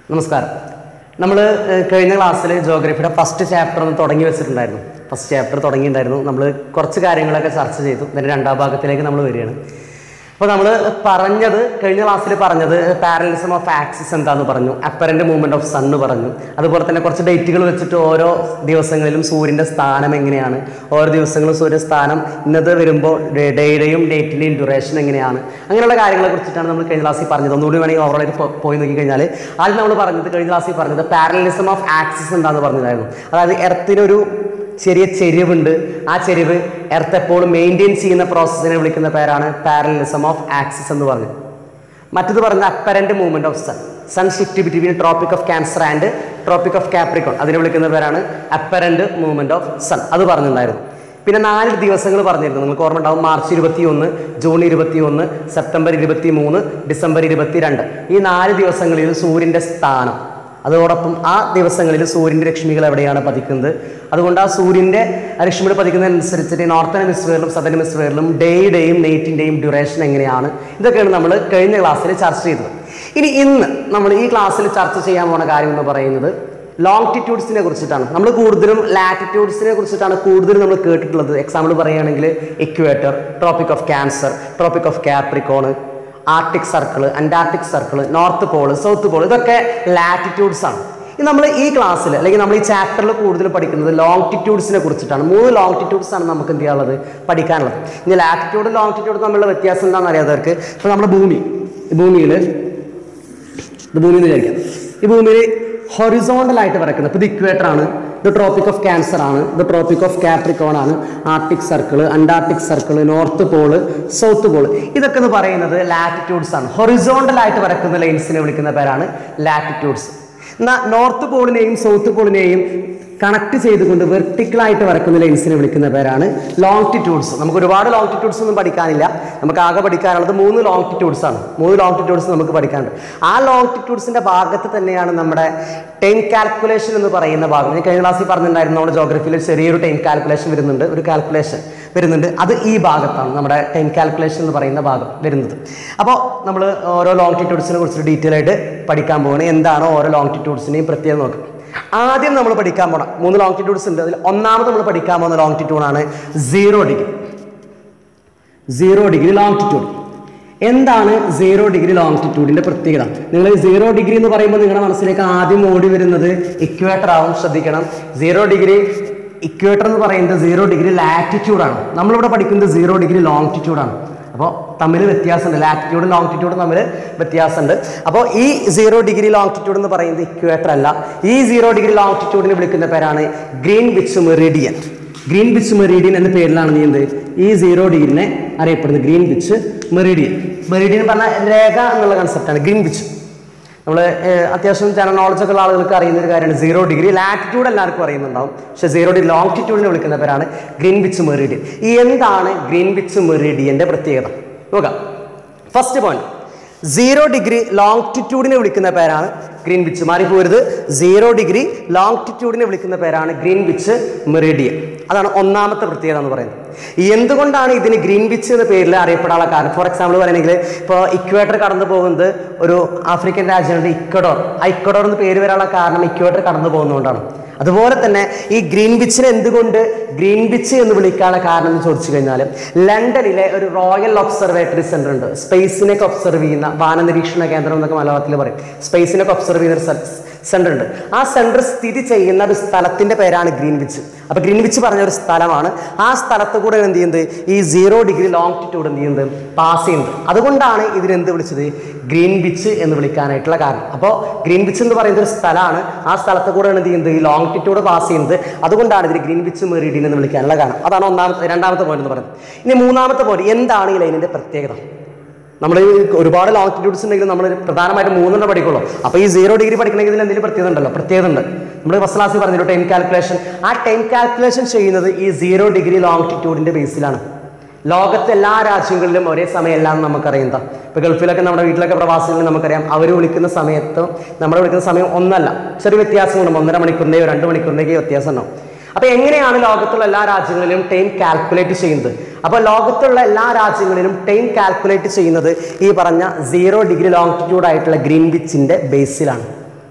നമസ്കാരം നമ്മൾ കഴിഞ്ഞ ക്ലാസ്സിൽ ജോഗ്രഫിയുടെ ഫസ്റ്റ് ചാപ്റ്റർ ഒന്ന് തുടങ്ങി വെച്ചിട്ടുണ്ടായിരുന്നു ഫസ്റ്റ് ചാപ്റ്റർ തുടങ്ങിയിട്ടുണ്ടായിരുന്നു നമ്മൾ കുറച്ച് കാര്യങ്ങളൊക്കെ ചർച്ച ചെയ്തു ഇതിൻ്റെ രണ്ടാം ഭാഗത്തിലേക്ക് നമ്മൾ വരികയാണ് അപ്പോൾ നമ്മൾ പറഞ്ഞത് കഴിഞ്ഞ ക്ലാസ്സിൽ പറഞ്ഞത് പാരലിസം ഓഫ് ആക്സിസ് എന്താന്ന് പറഞ്ഞു അപ്പറൻ്റ് മൂവ്മെൻറ്റ് ഓഫ് സണ്ണ് പറഞ്ഞു അതുപോലെ തന്നെ കുറച്ച് ഡേറ്റുകൾ വെച്ചിട്ട് ഓരോ ദിവസങ്ങളിലും സൂര്യൻ്റെ സ്ഥാനം എങ്ങനെയാണ് ഓരോ ദിവസങ്ങളും സൂര്യ സ്ഥാനം ഇന്നത് വരുമ്പോൾ ഡേയുടെയും ഡേറ്റിൻ്റെയും ഡ്യൂറേഷൻ എങ്ങനെയാണ് അങ്ങനെയുള്ള കാര്യങ്ങളെ കുറിച്ചിട്ടാണ് നമ്മൾ കഴിഞ്ഞ ക്ലാസ്സിൽ പറഞ്ഞത് ഒന്നുകൂടി വേണമെങ്കിൽ ഓവറോളായിട്ട് പോ- പോയി നോക്കി കഴിഞ്ഞാൽ ആദ്യം നമ്മൾ പറഞ്ഞത് കഴിഞ്ഞ ക്ലാസ്സിൽ പറഞ്ഞത് പാരലിസം ഓഫ് ആക്സിസ് എന്താന്ന് പറഞ്ഞതായിരുന്നു അതായത് എർത്തിനൊരു ചെറിയ ചെരിവുണ്ട് ആ ചെരിവ് എർത്ത് എപ്പോഴും മെയിൻറ്റെയിൻ ചെയ്യുന്ന പ്രോസസ്സിനെ വിളിക്കുന്ന പേരാണ് പാരലിസം ഓഫ് ആക്സിസ് എന്ന് പറഞ്ഞു മറ്റത് പറഞ്ഞ apparent movement of sun sun shift between tropic of cancer and tropic of capricorn അതിനെ വിളിക്കുന്ന പേരാണ് അപ്പരന്റ് മൂവ്മെന്റ് ഓഫ് സൺ അത് പറഞ്ഞിട്ടുണ്ടായിരുന്നു പിന്നെ നാല് ദിവസങ്ങൾ പറഞ്ഞിരുന്നു നിങ്ങൾക്ക് ഓർമ്മ ഉണ്ടാവും മാർച്ച് ഇരുപത്തി ഒന്ന് ജൂൺ ഇരുപത്തി ഒന്ന് സെപ്റ്റംബർ ഇരുപത്തി മൂന്ന് ഡിസംബർ ഇരുപത്തി രണ്ട് ഈ നാല് ദിവസങ്ങളിൽ സൂര്യൻ്റെ സ്ഥാനം അതോടൊപ്പം ആ ദിവസങ്ങളിൽ സൂര്യൻ്റെ രശ്മികൾ എവിടെയാണ് പതിക്കുന്നത് അതുകൊണ്ട് ആ സൂര്യൻ്റെ രശ്മികൾ പതിക്കുന്നതനുസരിച്ചിട്ട് നോർത്തേൺ ഹെമിസ്ഫിയറിലും സദൻ ഹെമിസ്ഫിയറിലും ഡേയുടെയും നൈറ്റിൻ്റെയും ഡ്യൂറേഷൻ എങ്ങനെയാണ് ഇതൊക്കെയാണ് നമ്മൾ കഴിഞ്ഞ ക്ലാസ്സിൽ ചർച്ച ചെയ്തത് ഇനി ഇന്ന് നമ്മൾ ഈ ക്ലാസ്സിൽ ചർച്ച ചെയ്യാൻ പോണ കാര്യം എന്ന് പറയുന്നത് ലോങ്റ്റിറ്റ്യൂഡ്സിനെ കുറിച്ചിട്ടാണ് നമ്മൾ കൂടുതലും ലാറ്റിറ്റ്യൂഡ്സിനെ കുറിച്ചിട്ടാണ് കൂടുതലും നമ്മൾ കേട്ടിട്ടുള്ളത് എക്സാമ്പിൾ പറയുകയാണെങ്കിൽ equator tropic of cancer tropic of capricorn arctic circle antarctic circle north pole south pole ഇതൊക്കെ ലാറ്റിറ്റ്യൂഡ്സ് ആണ് ഇത് നമ്മൾ ഈ ക്ലാസ്സിൽ അല്ലെങ്കിൽ നമ്മൾ ഈ ചാപ്റ്ററിൽ കൂടുതൽ പഠിക്കുന്നത് ലോങ്റ്റിറ്റ്യൂഡ്സിനെ കുറിച്ചിട്ടാണ് മൂന്ന് ലോങ്റ്റിറ്റ്യൂഡ്സ് ആണ് നമുക്ക് എന്ത് ചെയ്യാനുള്ളത് പഠിക്കാനുള്ളത് ഇനി ലാറ്റിറ്റ്യൂഡും ലോങ്റ്റിറ്റ്യൂഡും തമ്മിലുള്ള വ്യത്യാസം എന്താണെന്ന് അറിയാത്തവർക്ക് ഇപ്പോൾ നമ്മുടെ ഭൂമി ഈ ഭൂമിയിൽ ഇത് ഭൂമി എന്ന് വിചാരിക്കാം ഈ ഭൂമിയിൽ ഹൊറിസോണ്ടൽ ആയിട്ട് വരക്കുന്നത് ഇപ്പോൾ ഇത് ഇക്വേറ്റർ ആണ് ഇത് ട്രോപ്പിക് ഓഫ് ക്യാൻസർ ആണ് ഇത് ട്രോപ്പിക് ഓഫ് കാപ്രിക്കോൺ ആണ് arctic circle antarctic circle north pole south pole ഇതൊക്കെ എന്ന് പറയുന്നത് ലാറ്റിറ്റ്യൂഡ്സ് ആണ് ഹൊറിസോണ്ടൽ ആയിട്ട് വരക്കുന്ന ലൈൻസിനെ വിളിക്കുന്ന പേരാണ് ലാറ്റിറ്റ്യൂഡ്സ് എന്നാൽ നോർത്ത് പോളിനെയും സൗത്ത് പോളിനെയും കണക്ട് ചെയ്തുകൊണ്ട് വെർട്ടിക്കലായിട്ട് വരക്കുന്ന ലെൻസിനെ വിളിക്കുന്ന പേരാണ് ലോങ്റ്റിറ്റ്യൂഡ്സ് നമുക്ക് ഒരുപാട് ലോങ്റ്റിറ്റ്യൂഡ്സ് ഒന്നും പഠിക്കാനില്ല നമുക്ക് ആകെ പഠിക്കാനുള്ളത് മൂന്ന് ലോങ്റ്റിറ്റ്യൂഡ്സ് ആണ് മൂന്ന് ലോങ്റ്റിറ്റ്യൂഡ്സ് നമുക്ക് പഠിക്കാനുണ്ട് ആ ലോങ്റ്റിറ്റ്യൂഡ്സിന്റെ ഭാഗത്ത് തന്നെയാണ് നമ്മുടെ ടൈം കാൽക്കുലേഷൻ എന്ന് പറയുന്ന ഭാഗം ഞാൻ കഴിഞ്ഞ ക്ലാസ്സിൽ പറഞ്ഞിട്ടുണ്ടായിരുന്നു നമ്മുടെ ജോഗ്രഫിയിൽ ചെറിയൊരു ടൈം കാൽക്കുലേഷൻ വരുന്നുണ്ട് ഒരു കാൽക്കുലേഷൻ വരുന്നുണ്ട് അത് ഈ ഭാഗത്താണ് നമ്മുടെ ടൈം കാൽക്കുലേഷൻ എന്ന് പറയുന്ന ഭാഗം വരുന്നത് അപ്പോൾ നമ്മൾ ഓരോ ലോങ്റ്റിറ്റ്യൂഡ്സിനെ കുറിച്ച് ഡീറ്റെയിൽ ആയിട്ട് പഠിക്കാൻ പോവുകയാണ് എന്താണ് ഓരോ ലോങ്റ്റിറ്റ്യൂഡ്സിനെയും പ്രത്യേകം നോക്കുക ആദ്യം നമ്മൾ പഠിക്കാൻ പോണം മൂന്ന് ലോങ്റ്റിറ്റ്യൂഡ്സ് ഉണ്ട് അതിൽ ഒന്നാമത് നമ്മൾ പഠിക്കാൻ പോകുന്ന ലോങ്റ്റിറ്റ്യൂഡാണ് zero degree zero degree longitude എന്താണ് സീറോ ഡിഗ്രി ലോങ്റ്റിറ്റ്യൂഡിന്റെ പ്രത്യേകത നിങ്ങൾ സീറോ ഡിഗ്രി എന്ന് പറയുമ്പോൾ നിങ്ങളുടെ മനസ്സിലേക്ക് ആദ്യം ഓടി വരുന്നത് ഇക്വേറ്റർ ആവും ശ്രദ്ധിക്കണം സീറോ ഡിഗ്രി ഇക്വേറ്റർ എന്ന് പറയുന്നത് സീറോ ഡിഗ്രി ലാറ്റിറ്റ്യൂഡാണ് നമ്മളിവിടെ പഠിക്കുന്നത് സീറോ ഡിഗ്രി ലോങ്റ്റിറ്റ്യൂഡാണ് അപ്പോൾ തമ്മിൽ വ്യത്യാസമുണ്ട് ലാറ്റിറ്റ്യൂഡും ലോങ്റ്റിറ്റ്യൂഡും തമ്മിൽ വ്യത്യാസമുണ്ട് അപ്പോൾ ഈ സീറോ ഡിഗ്രി ലോങ്റ്റിറ്റ്യൂഡ് എന്ന് പറയുന്നത് ഇക്വേറ്റർ അല്ല ഈ സീറോ ഡിഗ്രി ലോങ്റ്റിറ്റ്യൂഡിനെ വിളിക്കുന്ന പേരാണ് Greenwich meridian Greenwich meridian എന്ന പേരിലാണ് നീ എന്ത് ഈ സീറോ ഡിഗ്രിനെ അറിയപ്പെടുന്നത് ഗ്രീൻ വിച്ച് മെറീഡിയൻ മെറീഡിയൻ പറഞ്ഞ രേഖ എന്നുള്ള കൺസെപ്റ്റാണ് ഗ്രീൻ വിച്ച് നമ്മൾ അത്യാവശ്യം ജനറൽ നോളജ് ഒക്കെ ഉള്ള ആളുകൾക്ക് അറിയുന്ന ഒരു കാര്യമാണ് സീറോ ഡിഗ്രി ലാറ്റിറ്റ്യൂഡ് എല്ലാവർക്കും അറിയുന്നുണ്ടാവും പക്ഷേ സീറോ ഡിഗ്രി ലോങ്റ്റിറ്റ്യൂഡിനെ വിളിക്കുന്ന പേരാണ് ഗ്രീൻ വിച്ച് മെറീഡിയൻ ഈ എന്താണ് ഗ്രീൻ വിച്ച് മെറീഡിയൻ്റെ പ്രത്യേകത നോക്കാം ഫസ്റ്റ് പോയിന്റ് സീറോ ഡിഗ്രി ലോങ്റ്റിറ്റ്യൂഡിനെ വിളിക്കുന്ന പേരാണ് ഗ്രീൻ വിച്ച് മാറിപ്പോരുത് സീറോ ഡിഗ്രി ലോങ്റ്റിറ്റ്യൂഡിനെ വിളിക്കുന്ന പേരാണ് ഗ്രീൻ വിച്ച് മെറിഡിയൻ അതാണ് ഒന്നാമത്തെ പ്രത്യേകത എന്ന് പറയുന്നത് എന്തുകൊണ്ടാണ് ഇതിന് ഗ്രീൻ വിച്ച് എന്ന പേരിൽ അറിയപ്പെടാനുള്ള കാരണം ഫോർ എക്സാമ്പിൾ പറയുകയാണെങ്കിൽ ഇപ്പോൾ ഇക്വേറ്റർ കടന്നു പോകുന്നത് ഒരു ആഫ്രിക്കൻ രാജ്യമാണ് ഇക്വഡോർ ആ ഇക്വഡോർ എന്ന് പേര് വരാനുള്ള കാരണം ഇക്വേറ്റർ കടന്നു പോകുന്നതുകൊണ്ടാണ് അതുപോലെ തന്നെ ഈ ഗ്രീൻ വിച്ചിനെ എന്തുകൊണ്ട് ഗ്രീൻ വിച്ച് എന്ന് വിളിക്കാനുള്ള കാരണം എന്ന് ചോദിച്ചു കഴിഞ്ഞാൽ ലണ്ടനിലെ ഒരു റോയൽ ഒബ്സർവേറ്ററി സെന്റർ ഉണ്ട് സ്പേസിനൊക്കെ ഒബ്സർവ് ചെയ്യുന്ന വാനനിരീക്ഷണ കേന്ദ്രം എന്നൊക്കെ മലയാളത്തിൽ പറയും സ്പേസിനൊക്കെ ഒബ്സർവ് ചെയ്യുന്ന ഒരു സെന്റർ ഉണ്ട് ആ സെന്റർ സ്ഥിതി ചെയ്യുന്ന ഒരു സ്ഥലത്തിന്റെ പേരാണ് ഗ്രീൻ വിച്ച് അപ്പൊ ഗ്രീൻ വിച്ച് പറഞ്ഞ ഒരു സ്ഥലമാണ് ആ സ്ഥലത്ത് കൂടെ എന്ത് ചെയ്യുന്നത് ഈ സീറോ ഡിഗ്രി ലോങ്റ്റിറ്റ്യൂഡ് എന്ത് ചെയ്യുന്നത് പാസ് ചെയ്യുന്നത് അതുകൊണ്ടാണ് ഇതിനെന്ത് വിളിച്ചത് ഗ്രീൻ വിച്ച് എന്ന് വിളിക്കാനായിട്ടുള്ള കാരണം അപ്പോൾ ഗ്രീൻ വിച്ച് എന്ന് പറയുന്ന ഒരു സ്ഥലമാണ് ആ സ്ഥലത്ത് കൂടെ എന്ത് ചെയ്യുന്നത് ഈ ലോങ്റ്റിറ്റ്യൂഡ് പാസ് ചെയ്യുന്നത് അതുകൊണ്ടാണ് ഇതിന് ഗ്രീൻ വിച്ച് മെറിഡിയൻ എന്ന് വിളിക്കാനുള്ള കാരണം അതാണ് ഒന്നാമത്തെ രണ്ടാമത്തെ പോയിന്റ് എന്ന് പറയുന്നത് ഇനി മൂന്നാമത്തെ പോയിന്റ് എന്താണ് ഈ ലൈനിന്റെ പ്രത്യേകത നമ്മൾ ഒരുപാട് ലോങ്റ്റിറ്റ്യൂഡ്സ് ഉണ്ടെങ്കിൽ നമ്മൾ പ്രധാനമായിട്ട് മൂന്നെണ്ണം പഠിക്കുള്ളൂ അപ്പോൾ ഈ സീറോ ഡിഗ്രി പഠിക്കണമെങ്കിൽ ഇതിൽ എന്തെങ്കിലും പ്രത്യേകത ഉണ്ടല്ലോ പ്രത്യേകത ഉണ്ട് നമ്മൾ ഫസ്റ്റ് ക്ലാസ്സിൽ പറഞ്ഞല്ലോ ടൈം കാൽക്കുലേഷൻ ആ ടൈം കാൽക്കുലേഷൻ ചെയ്യുന്നത് ഈ സീറോ ഡിഗ്രി ലോങ്റ്റിറ്റ്യൂഡിന്റെ ബേസിലാണ് ലോകത്തെ എല്ലാ രാജ്യങ്ങളിലും ഒരേ സമയം എല്ലാം നമുക്കറിയാം എന്താ ഇപ്പോൾ ഗൾഫിലൊക്കെ നമ്മുടെ വീട്ടിലൊക്കെ പ്രവാസികളിൽ നമുക്കറിയാം അവർ വിളിക്കുന്ന സമയത്ത് നമ്മൾ വിളിക്കുന്ന സമയം ഒന്നല്ല ചെറിയ വ്യത്യാസങ്ങളുണ്ട് ഒന്നര മണിക്കൂറിൻ്റെയോ രണ്ട് മണിക്കൂറിൻ്റെയോ വ്യത്യാസം ഉണ്ടാവും അപ്പൊ എങ്ങനെയാണ് ലോകത്തുള്ള എല്ലാ രാജ്യങ്ങളിലും ടൈം കാൽക്കുലേറ്റ് ചെയ്യുന്നത് അപ്പോൾ ലോകത്തുള്ള എല്ലാ രാജ്യങ്ങളിലും ടൈം കാൽക്കുലേറ്റ് ചെയ്യുന്നത് ഈ പറഞ്ഞ സീറോ ഡിഗ്രി ലോങ്റ്റിറ്റ്യൂഡ് ആയിട്ടുള്ള ഗ്രീൻ വിച്ചിന്റെ ബേസിലാണ്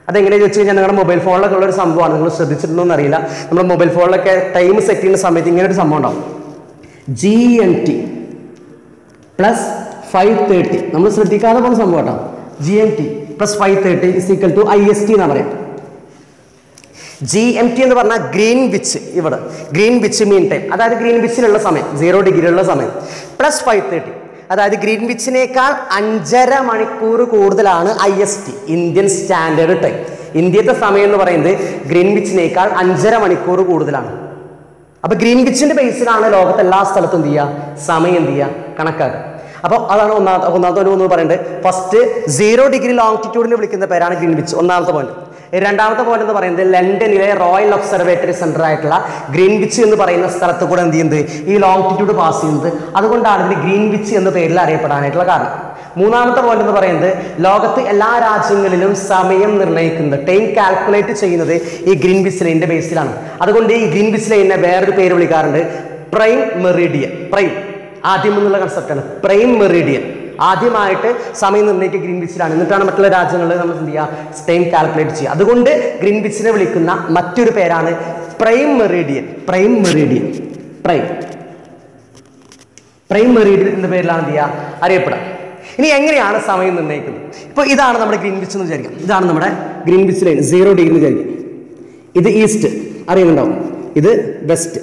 അതെങ്ങനെയാണെന്ന് വെച്ച് കഴിഞ്ഞാൽ നിങ്ങളുടെ മൊബൈൽ ഫോണിലൊക്കെ ഉള്ള ഒരു സംഭവമാണ് നിങ്ങൾ ശ്രദ്ധിച്ചിട്ടുണ്ടോ എന്നറിയില്ല നമ്മുടെ മൊബൈൽ ഫോണിലൊക്കെ ടൈം സെറ്റ് ചെയ്യുന്ന സമയത്ത് ഇങ്ങനെ ഒരു സംഭവം ഉണ്ടാവും G M T plus five thirty നമ്മൾ ശ്രദ്ധിക്കാതെ പോകുന്ന സംഭവം കേട്ടോ G M T plus five thirty is equal to I S T എന്നാണ് പറയാം ജി എം ടി എന്ന് പറഞ്ഞാൽ ഗ്രീൻ വിച്ച് ഇവിടെ ഗ്രീൻ വിച്ച് മീൻ ടൈം അതായത് ഗ്രീൻ വിച്ചിലുള്ള സമയം സീറോ ഡിഗ്രിയുള്ള സമയം പ്ലസ് ഫൈവ് തേർട്ടി അതായത് ഗ്രീൻ വിച്ചിനേക്കാൾ അഞ്ചര മണിക്കൂർ കൂടുതലാണ് I S T Indian standard time ഇന്ത്യത്തെ സമയം എന്ന് പറയുന്നത് ഗ്രീൻ വിച്ചിനേക്കാൾ അഞ്ചര മണിക്കൂർ കൂടുതലാണ് അപ്പൊ ഗ്രീൻ വിച്ചിന്റെ ബേസിലാണ് ലോകത്ത് എല്ലാ സ്ഥലത്തും എന്ത് ചെയ്യുക സമയം എന്ത് ചെയ്യുക കണക്കാക്കുക അപ്പോൾ അതാണ് ഒന്നാമത്തെ ഒന്നാമത്തെ ഒരു ഒന്ന് പറയുന്നത് ഫസ്റ്റ് സീറോ ഡിഗ്രി ലോങ്റ്റിറ്റ്യൂഡിന് വിളിക്കുന്ന പേരാണ് ഗ്രീൻ വിച്ച് ഒന്നാമത്തെ പോയിന്റ് രണ്ടാമത്തെ പോയിന്റ് എന്ന് പറയുന്നത് ലണ്ടനിലെ റോയൽ ഒബ്സർവേറ്ററി സെന്റർ ആയിട്ടുള്ള ഗ്രീൻ വിച്ച് എന്ന് പറയുന്ന സ്ഥലത്ത് കൂടെ എന്ത് ചെയ്യുന്നത് ഈ ലോങ്റ്റിറ്റ്യൂഡ് പാസ് ചെയ്യുന്നത് അതുകൊണ്ടാണ് ഇതിന് ഗ്രീൻ വിച്ച് എന്ന പേരിൽ അറിയപ്പെടാനായിട്ടുള്ള കാരണം മൂന്നാമത്തെ പോയിന്റ് എന്ന് പറയുന്നത് ലോകത്ത് എല്ലാ രാജ്യങ്ങളിലും സമയം നിർണ്ണയിക്കുന്നത് ടൈം കാൽക്കുലേറ്റ് ചെയ്യുന്നത് ഈ ഗ്രീൻ വിച്ച് ലൈനിന്റെ ബേസിലാണ് അതുകൊണ്ട് ഈ ഗ്രീൻ വിച്ച് ലൈനിനെ വേറൊരു പേര് വിളിക്കാറുണ്ട് പ്രൈം മെറിഡിയൻ പ്രൈം ആദ്യം എന്നുള്ള കൺസെപ്റ്റാണ് പ്രൈം മെറിഡിയൻ ആദ്യമായിട്ട് സമയം നിർണ്ണയിക്കുക ഗ്രീൻ വിച്ചിലാണ് എന്നിട്ടാണ് മറ്റുള്ള രാജ്യങ്ങളിൽ നമ്മൾ എന്ത് ചെയ്യുക ടൈം കാൽക്കുലേറ്റ് ചെയ്യുക അതുകൊണ്ട് ഗ്രീൻ വിച്ചിനെ വിളിക്കുന്ന മറ്റൊരു പേരാണ് prime meridian prime meridian prime prime meridian എന്ന പേരിലാണ് എന്ത് ചെയ്യുക അറിയപ്പെടുക ഇനി എങ്ങനെയാണ് സമയം നിർണ്ണയിക്കുന്നത് ഇപ്പോൾ ഇതാണ് നമ്മുടെ ഗ്രീൻ വിച്ച് എന്ന് വിചാരിക്കാം ഇതാണ് നമ്മുടെ Greenwich line zero degree എന്ന് വിചാരിക്കാം ഇത് ഈസ്റ്റ് അറിയുന്നുണ്ടാവും ഇത് വെസ്റ്റ്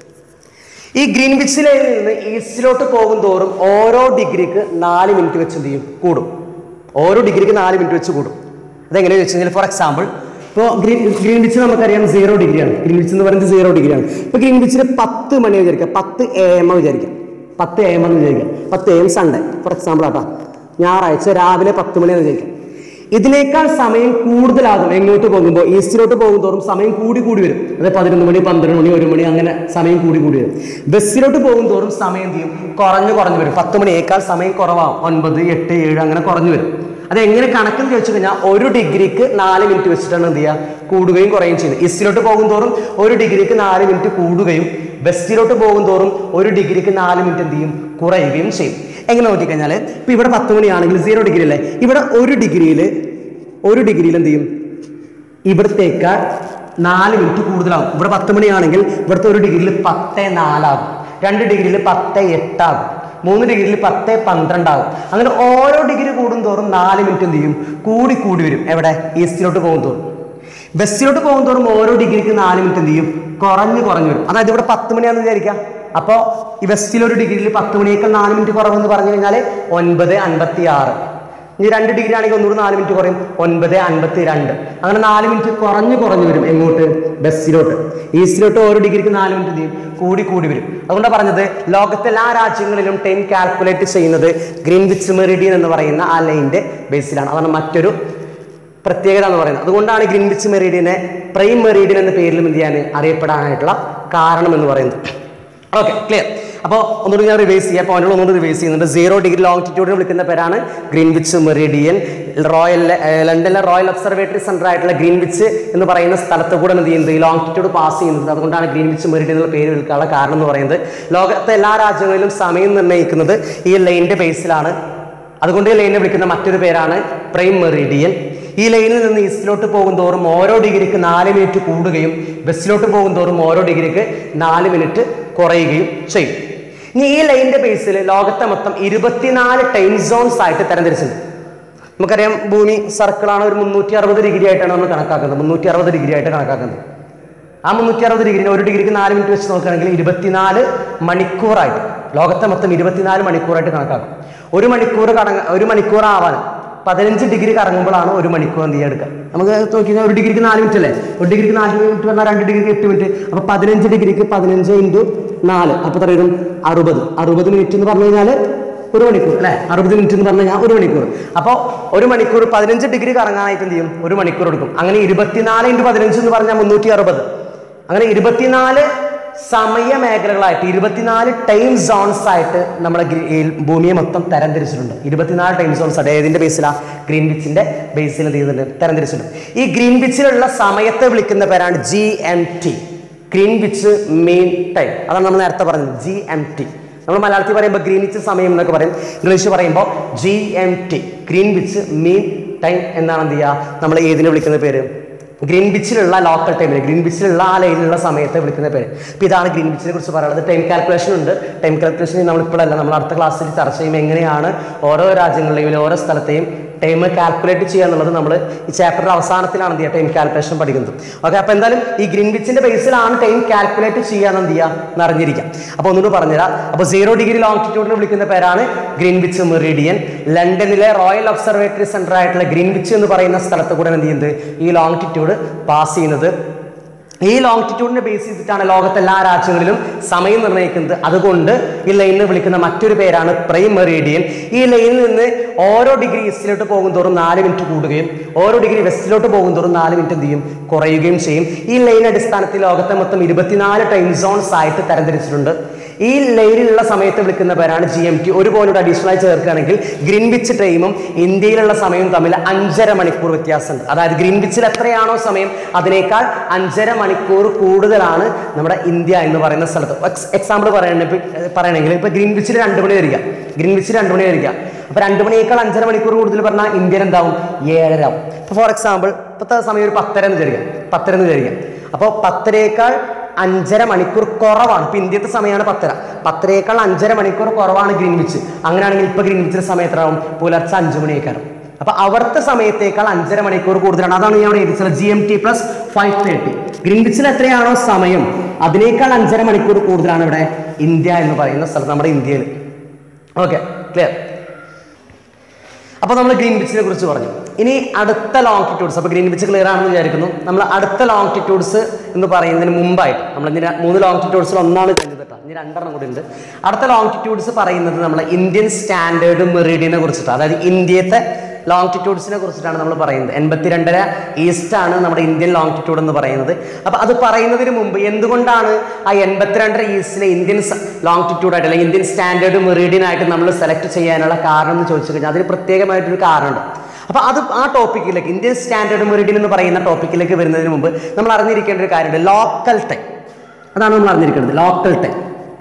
ഈ ഗ്രീൻ വിച്ച് ലൈനിൽ നിന്ന് ഈസ്റ്റിലോട്ട് പോകും തോറും ഓരോ ഡിഗ്രിക്ക് നാല് മിനിറ്റ് വെച്ച് എന്ത് ചെയ്യും കൂടും ഓരോ ഡിഗ്രിക്ക് നാല് മിനിറ്റ് വെച്ച് കൂടും അതെങ്ങനെയാണെന്ന് വെച്ച് കഴിഞ്ഞാൽ ഫോർ എക്സാമ്പിൾ ഇപ്പോൾ ഗ്രീൻ ഗ്രീൻ വിച്ച് നമുക്കറിയാം സീറോ ഡിഗ്രിയാണ് ഗ്രീൻ വിച്ച് എന്ന് പറയുന്നത് സീറോ ഡിഗ്രിയാണ് ഇപ്പോൾ ഗ്രീൻ വിച്ചിൽ പത്ത് മണി വിചാരിക്കുക പത്ത് എ എം വിചാരിക്കാം പത്ത് എ എം എന്ന് വിചാരിക്കാം പത്ത് A M Sunday for example ആട്ടോ ഞായറാഴ്ച രാവിലെ പത്ത് മണി എന്ന് വിചാരിക്കാം ഇതിനേക്കാൾ സമയം കൂടുതലാകും എങ്ങോട്ട് പോകുമ്പോൾ ഈസ്റ്റിലോട്ട് പോകും തോറും സമയം കൂടി കൂടി വരും അതായത് പതിനൊന്ന് മണി പന്ത്രണ്ട് മണി ഒരു മണി അങ്ങനെ സമയം കൂടി കൂടി വരും ബസ്സിലോട്ട് പോകും തോറും സമയം എന്ത് ചെയ്യും കുറഞ്ഞു കുറഞ്ഞു വരും പത്ത് മണിയേക്കാൾ സമയം കുറവാകും ഒൻപത് എട്ട് ഏഴ് അങ്ങനെ കുറഞ്ഞു വരും അത് എങ്ങനെ കണക്കെന്ന് ചോദിച്ചു കഴിഞ്ഞാൽ ഒരു ഡിഗ്രിക്ക് നാല് മിനിറ്റ് വെച്ചിട്ടാണ് എന്ത് ചെയ്യുക കൂടുകയും കുറയുകയും ചെയ്യുന്നത് ഈസ്റ്റിലോട്ട് പോകും തോറും ഒരു ഡിഗ്രിക്ക് നാല് മിനിറ്റ് കൂടുകയും വെസ്റ്റിലോട്ട് പോകും തോറും ഒരു ഡിഗ്രിക്ക് നാല് മിനിറ്റ് എന്ത് ചെയ്യും കുറയുകയും ചെയ്യും എങ്ങനെ നോക്കിക്കഴിഞ്ഞാൽ ഇപ്പൊ ഇവിടെ പത്ത് മണിയാണെങ്കിൽ സീറോ ഡിഗ്രി അല്ലേ ഇവിടെ ഒരു ഡിഗ്രിയിൽ ഒരു ഡിഗ്രിയിൽ എന്ത് ചെയ്യും ഇവിടത്തേക്കാൾ നാല് മിനിറ്റ് കൂടുതലാകും ഇവിടെ പത്ത് മണിയാണെങ്കിൽ ഇവിടുത്തെ ഒരു ഡിഗ്രിയിൽ പത്ത് നാലാകും രണ്ട് ഡിഗ്രിയിൽ പത്ത് എട്ടാകും മൂന്ന് ഡിഗ്രിയിൽ പത്ത് പന്ത്രണ്ടാകും അങ്ങനെ ഓരോ ഡിഗ്രി കൂടും തോറും നാല് മിനിറ്റ് എന്ത് ചെയ്യും കൂടി കൂടി വരും എവിടെ ഈസ്റ്റിലോട്ട് പോകും തോറും വെസ്റ്റിലോട്ട് പോകും തോറും ഓരോ ഡിഗ്രിക്ക് നാല് മിനിറ്റ് എന്ത് ചെയ്യും കുറഞ്ഞ് കുറഞ്ഞു വരും അതായത് ഇവിടെ പത്ത് മണിയാണെന്ന് വിചാരിക്കാം അപ്പോൾ ഈ വെസ്റ്റിൽ ഒരു ഡിഗ്രിയിൽ പത്ത് മണിയേക്കാൾ നാല് മിനിറ്റ് കുറവെന്ന് പറഞ്ഞു കഴിഞ്ഞാൽ ഒൻപത് അൻപത്തി ആറ് ഇനി രണ്ട് ഡിഗ്രി ആണെങ്കിൽ ഒന്നുകൂടി നാല് മിനിറ്റ് കുറയും ഒൻപത് അൻപത്തി രണ്ട് അങ്ങനെ നാല് മിനിറ്റ് കുറഞ്ഞു കുറഞ്ഞു വരും എങ്ങോട്ട് വെസ്റ്റിലോട്ട് ഈസ്റ്റിലോട്ട് ഓരോ ഡിഗ്രിക്ക് നാല് മിനിറ്റ് ചെയ്യും കൂടി കൂടി വരും അതുകൊണ്ടാണ് പറഞ്ഞത് ലോകത്തെ എല്ലാ രാജ്യങ്ങളിലും ടൈം കാൽക്കുലേറ്റ് ചെയ്യുന്നത് ഗ്രീൻ വിച്ച് മെറിഡിയൻ എന്ന് പറയുന്ന ആ ലൈനിന്റെ ബേസിലാണ് അതാണ് മറ്റൊരു പ്രത്യേകത എന്ന് പറയുന്നത് അതുകൊണ്ടാണ് ഗ്രീൻ വിച്ച് മെറീഡിയനെ പ്രൈം മെറീഡിയൻ എന്ന പേരിലും എന്ത് ചെയ്യാൻ അറിയപ്പെടാനായിട്ടുള്ള കാരണം എന്ന് പറയുന്നത് ഓക്കെ ക്ലിയർ അപ്പോൾ ഒന്നുകൂടി ഞാൻ റിവേഴ്സ് ചെയ്യാം പോയിന്റുകൾ ഒന്നുകൂടി റിവേഴ്സ് ചെയ്യുന്നുണ്ട് സീറോ ഡിഗ്രി ലോങ്റ്റിറ്റ്യൂഡിൽ വിളിക്കുന്ന പേരാണ് ഗ്രീൻ വിച്ച് മെറീഡിയൻ റോയൽ ഏഹ്, ലണ്ടനിലെ റോയൽ ഒബ്സർവേറ്ററി സെന്റർ ആയിട്ടുള്ള ഗ്രീൻ വിച്ച് എന്ന് പറയുന്ന സ്ഥലത്ത് കൂടെ എന്ത് ചെയ്യുന്നത് ഈ ലോങ്റ്റിറ്റ്യൂഡ് പാസ് ചെയ്യുന്നത് അതുകൊണ്ടാണ് ഗ്രീൻ വിച്ച് മെറീഡിയൻ എന്നുള്ള പേര് വിളിക്കാനുള്ള കാരണം എന്ന് പറയുന്നത് ലോകത്തെ എല്ലാ രാജ്യങ്ങളിലും സമയം നിർണ്ണയിക്കുന്നത് ഈ ലൈനിന്റെ ബേസിലാണ് അതുകൊണ്ട് ഈ ലൈനെ വിളിക്കുന്ന മറ്റൊരു പേരാണ് പ്രൈം മെറിഡിയൻ ഈ ലൈനിൽ നിന്ന് ഈസ്റ്റിലോട്ട് പോകും തോറും ഓരോ ഡിഗ്രിക്ക് നാല് മിനിറ്റ് കൂടുകയും വെസ്റ്റിലോട്ട് പോകും തോറും ഓരോ ഡിഗ്രിക്ക് നാല് മിനിറ്റ് കുറയുകയും ചെയ്യും ഇനി ഈ ലൈനിന്റെ ബേസിൽ ലോകത്തെ മൊത്തം ഇരുപത്തിനാല് ടൈം സോൺസ് ആയിട്ട് തരംതിരിച്ചിട്ടുണ്ട് നമുക്കറിയാം ഭൂമി സർക്കിളാണ് ഒരു മുന്നൂറ്റി അറുപത് ഡിഗ്രി ആയിട്ടാണ് നമ്മൾ കണക്കാക്കുന്നത് മുന്നൂറ്റി അറുപത് ഡിഗ്രി ആയിട്ട് കണക്കാക്കുന്നത് ആ മുന്നൂറ്റി അറുപത് ഡിഗ്രി ഒരു ഡിഗ്രിക്ക് നാല് മിനിറ്റ് വെച്ച് നോക്കുകയാണെങ്കിൽ ഇരുപത്തിനാല് മണിക്കൂറായിട്ട് ലോകത്തെ മൊത്തം ഇരുപത്തിനാല് മണിക്കൂറായിട്ട് കണക്കാക്കും ഒരു മണിക്കൂർ കടങ്ങ ഒരു മണിക്കൂർ ആവാൻ പതിനഞ്ച് ഡിഗ്രി കറങ്ങുമ്പോഴാണ് ഒരു മണിക്കൂർ എന്ത് ചെയ്യുക എടുക്കുക നമുക്ക് നോക്കി കഴിഞ്ഞാൽ ഒരു ഡിഗ്രിക്ക് നാല് മിനിറ്റ് അല്ലേ ഒരു ഡിഗ്രിക്ക് നാല് മിനിറ്റ് പറഞ്ഞാൽ രണ്ട് ഡിഗ്രിക്ക് എട്ട് മിനിറ്റ് അപ്പൊ പതിനഞ്ച് ഡിഗ്രിക്ക് പതിനഞ്ച് ഇൻറ്റു നാല് അപ്പൊ എത്ര വരും അറുപത് അറുപത് മിനിറ്റ് എന്ന് പറഞ്ഞു കഴിഞ്ഞാൽ ഒരു മണിക്കൂർ അല്ലേ അറുപത് മിനിറ്റ് എന്ന് പറഞ്ഞു കഴിഞ്ഞാൽ ഒരു മണിക്കൂർ അപ്പോൾ ഒരു മണിക്കൂർ പതിനഞ്ച് ഡിഗ്രി കറങ്ങാനായിട്ട് എന്ത് ചെയ്യും ഒരു മണിക്കൂർ എടുക്കും അങ്ങനെ ഇരുപത്തിനാല് ഇൻറ്റു പതിനഞ്ച് എന്ന് പറഞ്ഞാൽ മുന്നൂറ്റി അറുപത് അങ്ങനെ ഇരുപത്തിനാല് സമയ മേഖലകളായിട്ട് ഇരുപത്തിനാല് ടൈം സോൺസ് ആയിട്ട് നമ്മളെ ഗ്രീ- ഈ ഭൂമിയെ മൊത്തം തരംതിരിച്ചിട്ടുണ്ട് ഇരുപത്തിനാല് ടൈം സോൺസ് ആയിട്ട് ഏതിന്റെ ബേസിലാ ഗ്രീൻ വിച്ചിന്റെ ബേസിൽ എന്ത് ചെയ്തിട്ടുണ്ട് തരംതിരിച്ചിട്ടുണ്ട് ഈ ഗ്രീൻ വിച്ചിലുള്ള സമയത്തെ വിളിക്കുന്ന പേരാണ് G M T Greenwich mean time അതാണ് നമ്മൾ നേരത്തെ പറഞ്ഞത് ജി എം ടി നമ്മൾ മലയാളത്തിൽ പറയുമ്പോൾ ഗ്രീൻ വിച്ച് സമയം എന്നൊക്കെ പറയും ഇംഗ്ലീഷ് പറയുമ്പോൾ G M T Greenwich mean time എന്നാണ് എന്ത് ചെയ്യുക നമ്മൾ ഏതിനെ വിളിക്കുന്ന പേര് ഗ്രീൻവിച്ചിലുള്ള ലോക്കൽ ടൈമിൽ ഗ്രീൻവിച്ചിലുള്ള ആ ലൈനിലുള്ള സമയത്തെ വിളിക്കുന്ന പേര് അപ്പോൾ ഇതാണ് ഗ്രീൻവിച്ചിനെ കുറിച്ച് പറയുന്നത് ടൈം കാൽക്കുലേഷൻ ഉണ്ട് ടൈം കാൽക്കുലേഷൻ നമ്മളിപ്പോഴല്ല നമ്മൾ അടുത്ത ക്ലാസ്സിൽ ചർച്ച ചെയ്യുമ്പോൾ എങ്ങനെയാണ് ഓരോ രാജ്യങ്ങളിലെയും ഓരോ സ്ഥലത്തെയും ടൈം കാൽക്കുലേറ്റ് ചെയ്യുക എന്നുള്ളത് നമ്മൾ ഈ ചാപ്റ്ററിന്റെ അവസാനത്തിലാണ് എന്ത് ചെയ്യുക ടൈം കാൽക്കുലേഷൻ പഠിക്കുന്നത് ഓക്കെ അപ്പോൾ എന്തായാലും ഈ ഗ്രീൻവിച്ചിന്റെ ബേസിലാണ് ടൈം കാൽക്കുലേറ്റ് ചെയ്യാന്ന് എന്ത് ചെയ്യുക എന്ന് അറിഞ്ഞിരിക്കാം അപ്പോൾ ഒന്നുകൂടി പറഞ്ഞുതരാം അപ്പോൾ സീറോ ഡിഗ്രി ലോങ്ങിറ്റ്യൂഡിൽ വിളിക്കുന്ന പേരാണ് ഗ്രീൻവിച്ച് മെറിഡിയൻ ലണ്ടനിലെ റോയൽ ഒബ്സർവേറ്ററി സെന്റർ ആയിട്ടുള്ള ഗ്രീൻവിച്ച് എന്ന് പറയുന്ന സ്ഥലത്ത് കൂടെ എന്ത് ചെയ്യുന്നത് ഈ ലോങ്ങിറ്റ്യൂഡ് പാസ് ചെയ്യുന്നത് ഈ ലോങ്ങിറ്റ്യൂഡിനെ ബേസ് ചെയ്തിട്ടാണ് ലോകത്തെ എല്ലാ രാജ്യങ്ങളിലും സമയം നിർണ്ണയിക്കുന്നത് അതുകൊണ്ട് ഈ ലൈനിനെ വിളിക്കുന്ന മറ്റൊരു പേരാണ് പ്രൈം മെറീഡിയൻ ഈ ലൈനിൽ നിന്ന് ഓരോ ഡിഗ്രി ഈസ്റ്റിലോട്ട് പോകും തോറും നാല് മിനിറ്റ് കൂടുകയും ഓരോ ഡിഗ്രി വെസ്റ്റിലോട്ട് പോകും തോറും നാല് മിനിറ്റ് എന്ത് ചെയ്യും കുറയുകയും ചെയ്യും ഈ ലൈൻ അടിസ്ഥാനത്തിൽ ലോകത്തെ മൊത്തം ഇരുപത്തിനാല് ടൈം സോൺസ് ആയിട്ട് തരംതിരിച്ചിട്ടുണ്ട് ഈ ലൈനിലുള്ള സമയത്ത് വിളിക്കുന്ന പേരാണ് ജി എം ടി ഒരു പോയിന്റ് അഡീഷണൽ ആയി ചേർക്കുകയാണെങ്കിൽ ഗ്രീൻവിച്ച് ടൈമും ഇന്ത്യയിലുള്ള സമയവും തമ്മിൽ അഞ്ചര മണിക്കൂർ വ്യത്യാസമുണ്ട് അതായത് ഗ്രീൻവിച്ചിൽ എത്രയാണോ സമയം അതിനേക്കാൾ അഞ്ചര മണിക്കൂർ കൂടുതലാണ് നമ്മുടെ ഇന്ത്യ എന്ന് പറയുന്ന സ്ഥലത്ത് എക്സാമ്പിൾ പറയണ പറയണമെങ്കിൽ ഇപ്പൊ ഗ്രീൻവിച്ചിൽ രണ്ട് മണി വരിക ഗ്രീൻവിച്ചിൽ രണ്ട് മണി വരിക അപ്പൊ രണ്ട് മണിയേക്കാൾ അഞ്ചര മണിക്കൂർ കൂടുതൽ പറഞ്ഞാൽ ഇന്ത്യയിൽ എന്താവും ഏഴര ആവും ഇപ്പൊ ഫോർ എക്സാമ്പിൾ ഇപ്പോഴത്തെ സമയം ഒരു പത്തര എന്ന് വിചാരിക്കാം പത്തര എന്ന് വിചാരിക്കാം അപ്പോൾ പത്തരയേക്കാൾ അഞ്ചര മണിക്കൂർ കുറവാണ് ഇപ്പൊ ഇന്ത്യത്തെ സമയമാണ് പത്തര പത്തരയേക്കാൾ അഞ്ചര മണിക്കൂർ കുറവാണ് ഗ്രീൻവിച്ച് അങ്ങനെയാണെങ്കിൽ ഇപ്പൊ ഗ്രീൻവിച്ചിന്റെ സമയം എത്രയാവും പുലർച്ചെ അഞ്ചു മണിയേക്കാളും അപ്പൊ അവിടുത്തെ സമയത്തേക്കാൾ അഞ്ചര മണിക്കൂർ കൂടുതലാണ് അതാണ് ഞാൻ ഇവിടെ എഴുതിച്ചത് G M T plus five thirty ഗ്രീൻവിച്ചിൽ എത്രയാണോ സമയം അതിനേക്കാൾ അഞ്ചര മണിക്കൂർ കൂടുതലാണ് ഇവിടെ ഇന്ത്യ എന്ന് പറയുന്ന സ്ഥലത്ത് നമ്മുടെ ഇന്ത്യയിൽ ഓക്കെ ക്ലിയർ അപ്പോൾ നമ്മൾ ഗ്രീൻവിച്ചിനെ കുറിച്ച് പറഞ്ഞു ഇനി അടുത്ത ലോങ്ങിറ്റ്യൂഡ്സ് അപ്പോൾ ഗ്രീൻവിച്ച് ക്ലിയർ ആണെന്ന് വിചാരിക്കുന്നു നമ്മൾ അടുത്ത ലോങ്ങിറ്റ്യൂഡ്സ് എന്ന് പറയുന്നതിന് മുമ്പായിട്ട് നമ്മൾ ഇനി ര- മൂന്ന് ലോങ്ങിറ്റ്യൂഡ്സിൽ ഒന്നാണ് കഴിഞ്ഞത് കേട്ടോ ഇനി രണ്ടെണ്ണം കൂടി ഉണ്ട് അടുത്ത ലോങ്ങിറ്റ്യൂഡ്സ് പറയുന്നത് നമ്മളെ ഇന്ത്യൻ സ്റ്റാൻഡേർഡ് മെറിഡിയനെ കുറിച്ചിട്ടാണ് അതായത് ഇന്ത്യത്തെ ലോങ്ങിറ്റ്യൂഡ്സിനെ കുറിച്ചിട്ടാണ് നമ്മൾ പറയുന്നത് എൺപത്തിരണ്ടര ഈസ്റ്റ് ആണ് നമ്മുടെ ഇന്ത്യൻ ലോങ്ങിറ്റ്യൂഡ് എന്ന് പറയുന്നത് അപ്പോൾ അത് പറയുന്നതിന് മുമ്പ് എന്തുകൊണ്ടാണ് ആ എൺപത്തിരണ്ടര ഈസ്റ്റിലെ ഇന്ത്യൻ ലോങ്ങിറ്റ്യൂഡ് ആയിട്ട് അല്ലെങ്കിൽ ഇന്ത്യൻ സ്റ്റാൻഡേർഡ് മെറീഡിയൻ ആയിട്ട് നമ്മൾ സെലക്ട് ചെയ്യാനുള്ള കാരണം എന്ന് ചോദിച്ചു കഴിഞ്ഞാൽ അതിന് പ്രത്യേകമായിട്ടൊരു കാരണമുണ്ട് അപ്പോൾ അത് ആ ടോപ്പിക്കിലേക്ക് ഇന്ത്യൻ സ്റ്റാൻഡേർഡ് മെറിഡിയൻ എന്ന് പറയുന്ന ടോപ്പിക്കിലേക്ക് വരുന്നതിന് മുമ്പ് നമ്മൾ അറിഞ്ഞിരിക്കേണ്ട ഒരു കാര്യമുണ്ട് ലോക്കൽ ടൈം അതാണ് നമ്മൾ അറിഞ്ഞിരിക്കേണ്ടത് ലോക്കൽ ടൈം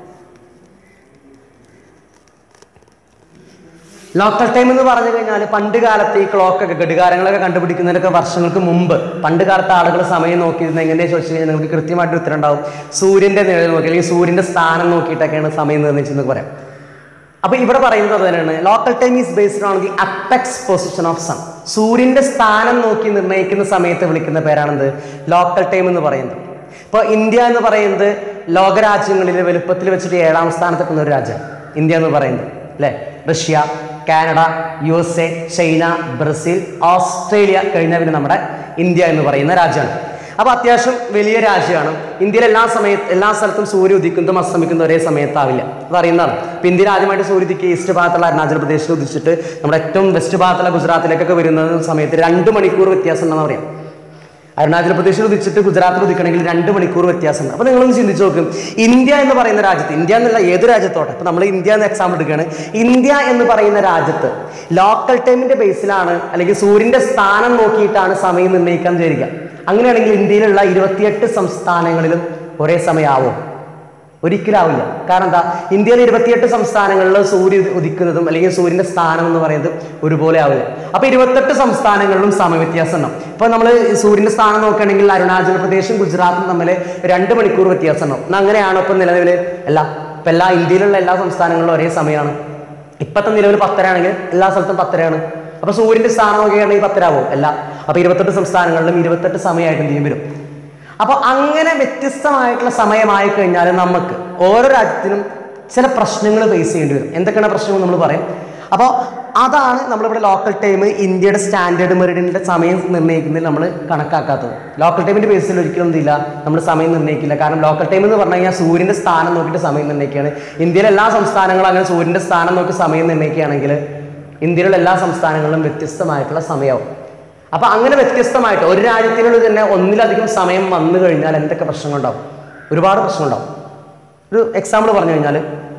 ലോക്കൽ ടൈം എന്ന് പറഞ്ഞു കഴിഞ്ഞാൽ പണ്ട് കാലത്ത് ഈ ക്ലോക്കൊക്കെ ഘടികാരങ്ങളൊക്കെ കണ്ടുപിടിക്കുന്നതിനൊക്കെ വർഷങ്ങൾക്ക് മുമ്പ് പണ്ട് കാലത്ത് ആളുകൾ സമയം നോക്കിയിരുന്ന എങ്ങനെയാ ചോദിച്ചു കഴിഞ്ഞാൽ നിങ്ങൾക്ക് കൃത്യമായിട്ട് ഉത്തരം ഉണ്ടാവും സൂര്യന്റെ നിഴൽ നോക്കി അല്ലെങ്കിൽ സൂര്യന്റെ സ്ഥാനം നോക്കിയിട്ടൊക്കെയാണ് സമയം നിർണ്ണയിച്ചെന്ന് പറയാം അപ്പൊ ഇവിടെ പറയുന്നത് അത് തന്നെയാണ് local time is based on the apex position of sun സൂര്യന്റെ സ്ഥാനം നോക്കി നിർണ്ണയിക്കുന്ന സമയത്ത് വിളിക്കുന്ന പേരാണെന്ത് ലോക്കൽ ടൈം എന്ന് പറയുന്നത് ഇപ്പോൾ ഇന്ത്യ എന്ന് പറയുന്നത് ലോകരാജ്യങ്ങളിൽ വലുപ്പത്തിൽ വെച്ചിട്ട് ഏഴാം സ്ഥാനത്തെത്തുന്ന ഒരു രാജ്യം ഇന്ത്യ എന്ന് പറയുന്നത് അല്ലേ Russia Canada U S A China Brazil Australia കഴിഞ്ഞ പിന്നെ നമ്മുടെ ഇന്ത്യ എന്ന് പറയുന്ന രാജ്യമാണ് അപ്പോൾ അത്യാവശ്യം വലിയ രാജ്യമാണ് ഇന്ത്യയിൽ എല്ലാ സമയത്ത് എല്ലാ സ്ഥലത്തും സൂര്യ ഉദിക്കുന്നതും അസ്തമിക്കുന്നതും ഒരേ സമയത്താവില്ല അത് അറിയുന്നതാണ് ഇപ്പം ഇന്ത്യയിൽ ആദ്യമായിട്ട് സൂര്യ ഉദിക്കുക ഈസ്റ്റ് ഭാഗത്തുള്ള അരുണാചൽ പ്രദേശിൽ ഉദിച്ചിട്ട് നമ്മുടെ ഏറ്റവും വെസ്റ്റ് ഭാഗത്തുള്ള ഗുജറാത്തിലേക്കൊക്കെ വരുന്ന സമയത്ത് രണ്ട് മണിക്കൂർ വ്യത്യാസം ഉണ്ടെന്ന് പറയാം അരുണാചൽ പ്രദേശിൽ ഉദിച്ചിട്ട് ഗുജറാത്തിൽ ഉദിക്കണമെങ്കിൽ രണ്ട് മണിക്കൂർ വ്യത്യാസമുണ്ട് അപ്പോൾ നിങ്ങളൊന്ന് ചിന്തിച്ച് നോക്കും ഇന്ത്യ എന്ന് പറയുന്ന രാജ്യത്ത് ഇന്ത്യ എന്നുള്ള ഏത് രാജ്യത്തോട്ടെ ഇപ്പം നമ്മൾ ഇന്ത്യ എന്ന എക്സാമ്പിൾ എടുക്കുകയാണ് ഇന്ത്യ എന്ന് പറയുന്ന രാജ്യത്ത് ലോക്കൽ ടൈമിന്റെ ബേസിലാണ് അല്ലെങ്കിൽ സൂര്യന്റെ സ്ഥാനം നോക്കിയിട്ടാണ് സമയം നിർണ്ണയിക്കാൻ വിചാരിക്കുക അങ്ങനെയാണെങ്കിൽ ഇന്ത്യയിലുള്ള ഇരുപത്തിയെട്ട് സംസ്ഥാനങ്ങളിലും ഒരേ സമയമാവും ഒരിക്കലും ആവില്ല കാരണം എന്താ ഇന്ത്യയിലെ ഇരുപത്തിയെട്ട് സംസ്ഥാനങ്ങളിൽ സൂര്യ ഉദി- ഉദിക്കുന്നതും അല്ലെങ്കിൽ സൂര്യന്റെ സ്ഥാനം എന്ന് പറയുന്നത് ഒരുപോലെ ആവില്ല അപ്പൊ ഇരുപത്തെട്ട് സംസ്ഥാനങ്ങളിലും സമയവ്യത്യാസം ഉണ്ടാവും ഇപ്പൊ നമ്മൾ സൂര്യന്റെ സ്ഥാനം നോക്കുകയാണെങ്കിൽ അരുണാചൽ പ്രദേശും ഗുജറാത്തും തമ്മിൽ രണ്ട് മണിക്കൂർ വ്യത്യാസം ഉണ്ടാവും എന്നാ അങ്ങനെയാണോ ഇപ്പൊ നിലവിൽ അല്ല ഇപ്പൊ എല്ലാ ഇന്ത്യയിലുള്ള എല്ലാ സംസ്ഥാനങ്ങളിലും ഒരേ സമയമാണ് ഇപ്പത്തെ നിലവിൽ പത്തരയാണെങ്കിൽ എല്ലാ സ്ഥലത്തും പത്തരയാണ് അപ്പൊ സൂര്യന്റെ സ്ഥാനം നോക്കുകയാണെങ്കിൽ പത്തരാവും അല്ല അപ്പൊ ഇരുപത്തെട്ട് സംസ്ഥാനങ്ങളിലും ഇരുപത്തെട്ട് സമയമായിട്ട് എന്ത് ചെയ്യും വരും അപ്പോൾ അങ്ങനെ വ്യത്യസ്തമായിട്ടുള്ള സമയമായി കഴിഞ്ഞാൽ നമുക്ക് ഓരോ രാജ്യത്തിനും ചില പ്രശ്നങ്ങൾ ഫേസ് ചെയ്യേണ്ടി വരും എന്തൊക്കെയാണ് പ്രശ്നങ്ങൾ നമ്മൾ പറയും അപ്പോൾ അതാണ് നമ്മളിവിടെ ലോക്കൽ ടൈം ഇന്ത്യയുടെ സ്റ്റാൻഡേർഡ് മെറിഡിൻ്റെ സമയം നിർണ്ണയിക്കുന്നതിൽ നമ്മൾ കണക്കാക്കാത്തത് ലോക്കൽ ടൈമിൻ്റെ ബേസിൽ ഒരിക്കലും എന്തില്ല നമ്മൾ സമയം നിർണ്ണയിക്കില്ല കാരണം ലോക്കൽ ടൈം എന്ന് പറഞ്ഞു കഴിഞ്ഞാൽ സൂര്യൻ്റെ സ്ഥാനം നോക്കിയിട്ട് സമയം നിർണ്ണയിക്കുകയാണ് ഇന്ത്യയിലെ എല്ലാ സംസ്ഥാനങ്ങളും അങ്ങനെ സൂര്യൻ്റെ സ്ഥാനം നോക്കി സമയം നിർണ്ണയിക്കുകയാണെങ്കിൽ ഇന്ത്യയിലുള്ള എല്ലാ സംസ്ഥാനങ്ങളിലും വ്യത്യസ്തമായിട്ടുള്ള സമയമാവും അപ്പൊ അങ്ങനെ വ്യത്യസ്തമായിട്ട് ഒരു രാജ്യത്തിനുള്ളിൽ തന്നെ ഒന്നിലധികം സമയം വന്നു കഴിഞ്ഞാൽ എന്തൊക്കെ പ്രശ്നങ്ങളുണ്ടാവും ഒരുപാട് പ്രശ്നങ്ങളുണ്ടാവും ഒരു എക്സാമ്പിൾ പറഞ്ഞു കഴിഞ്ഞാൽ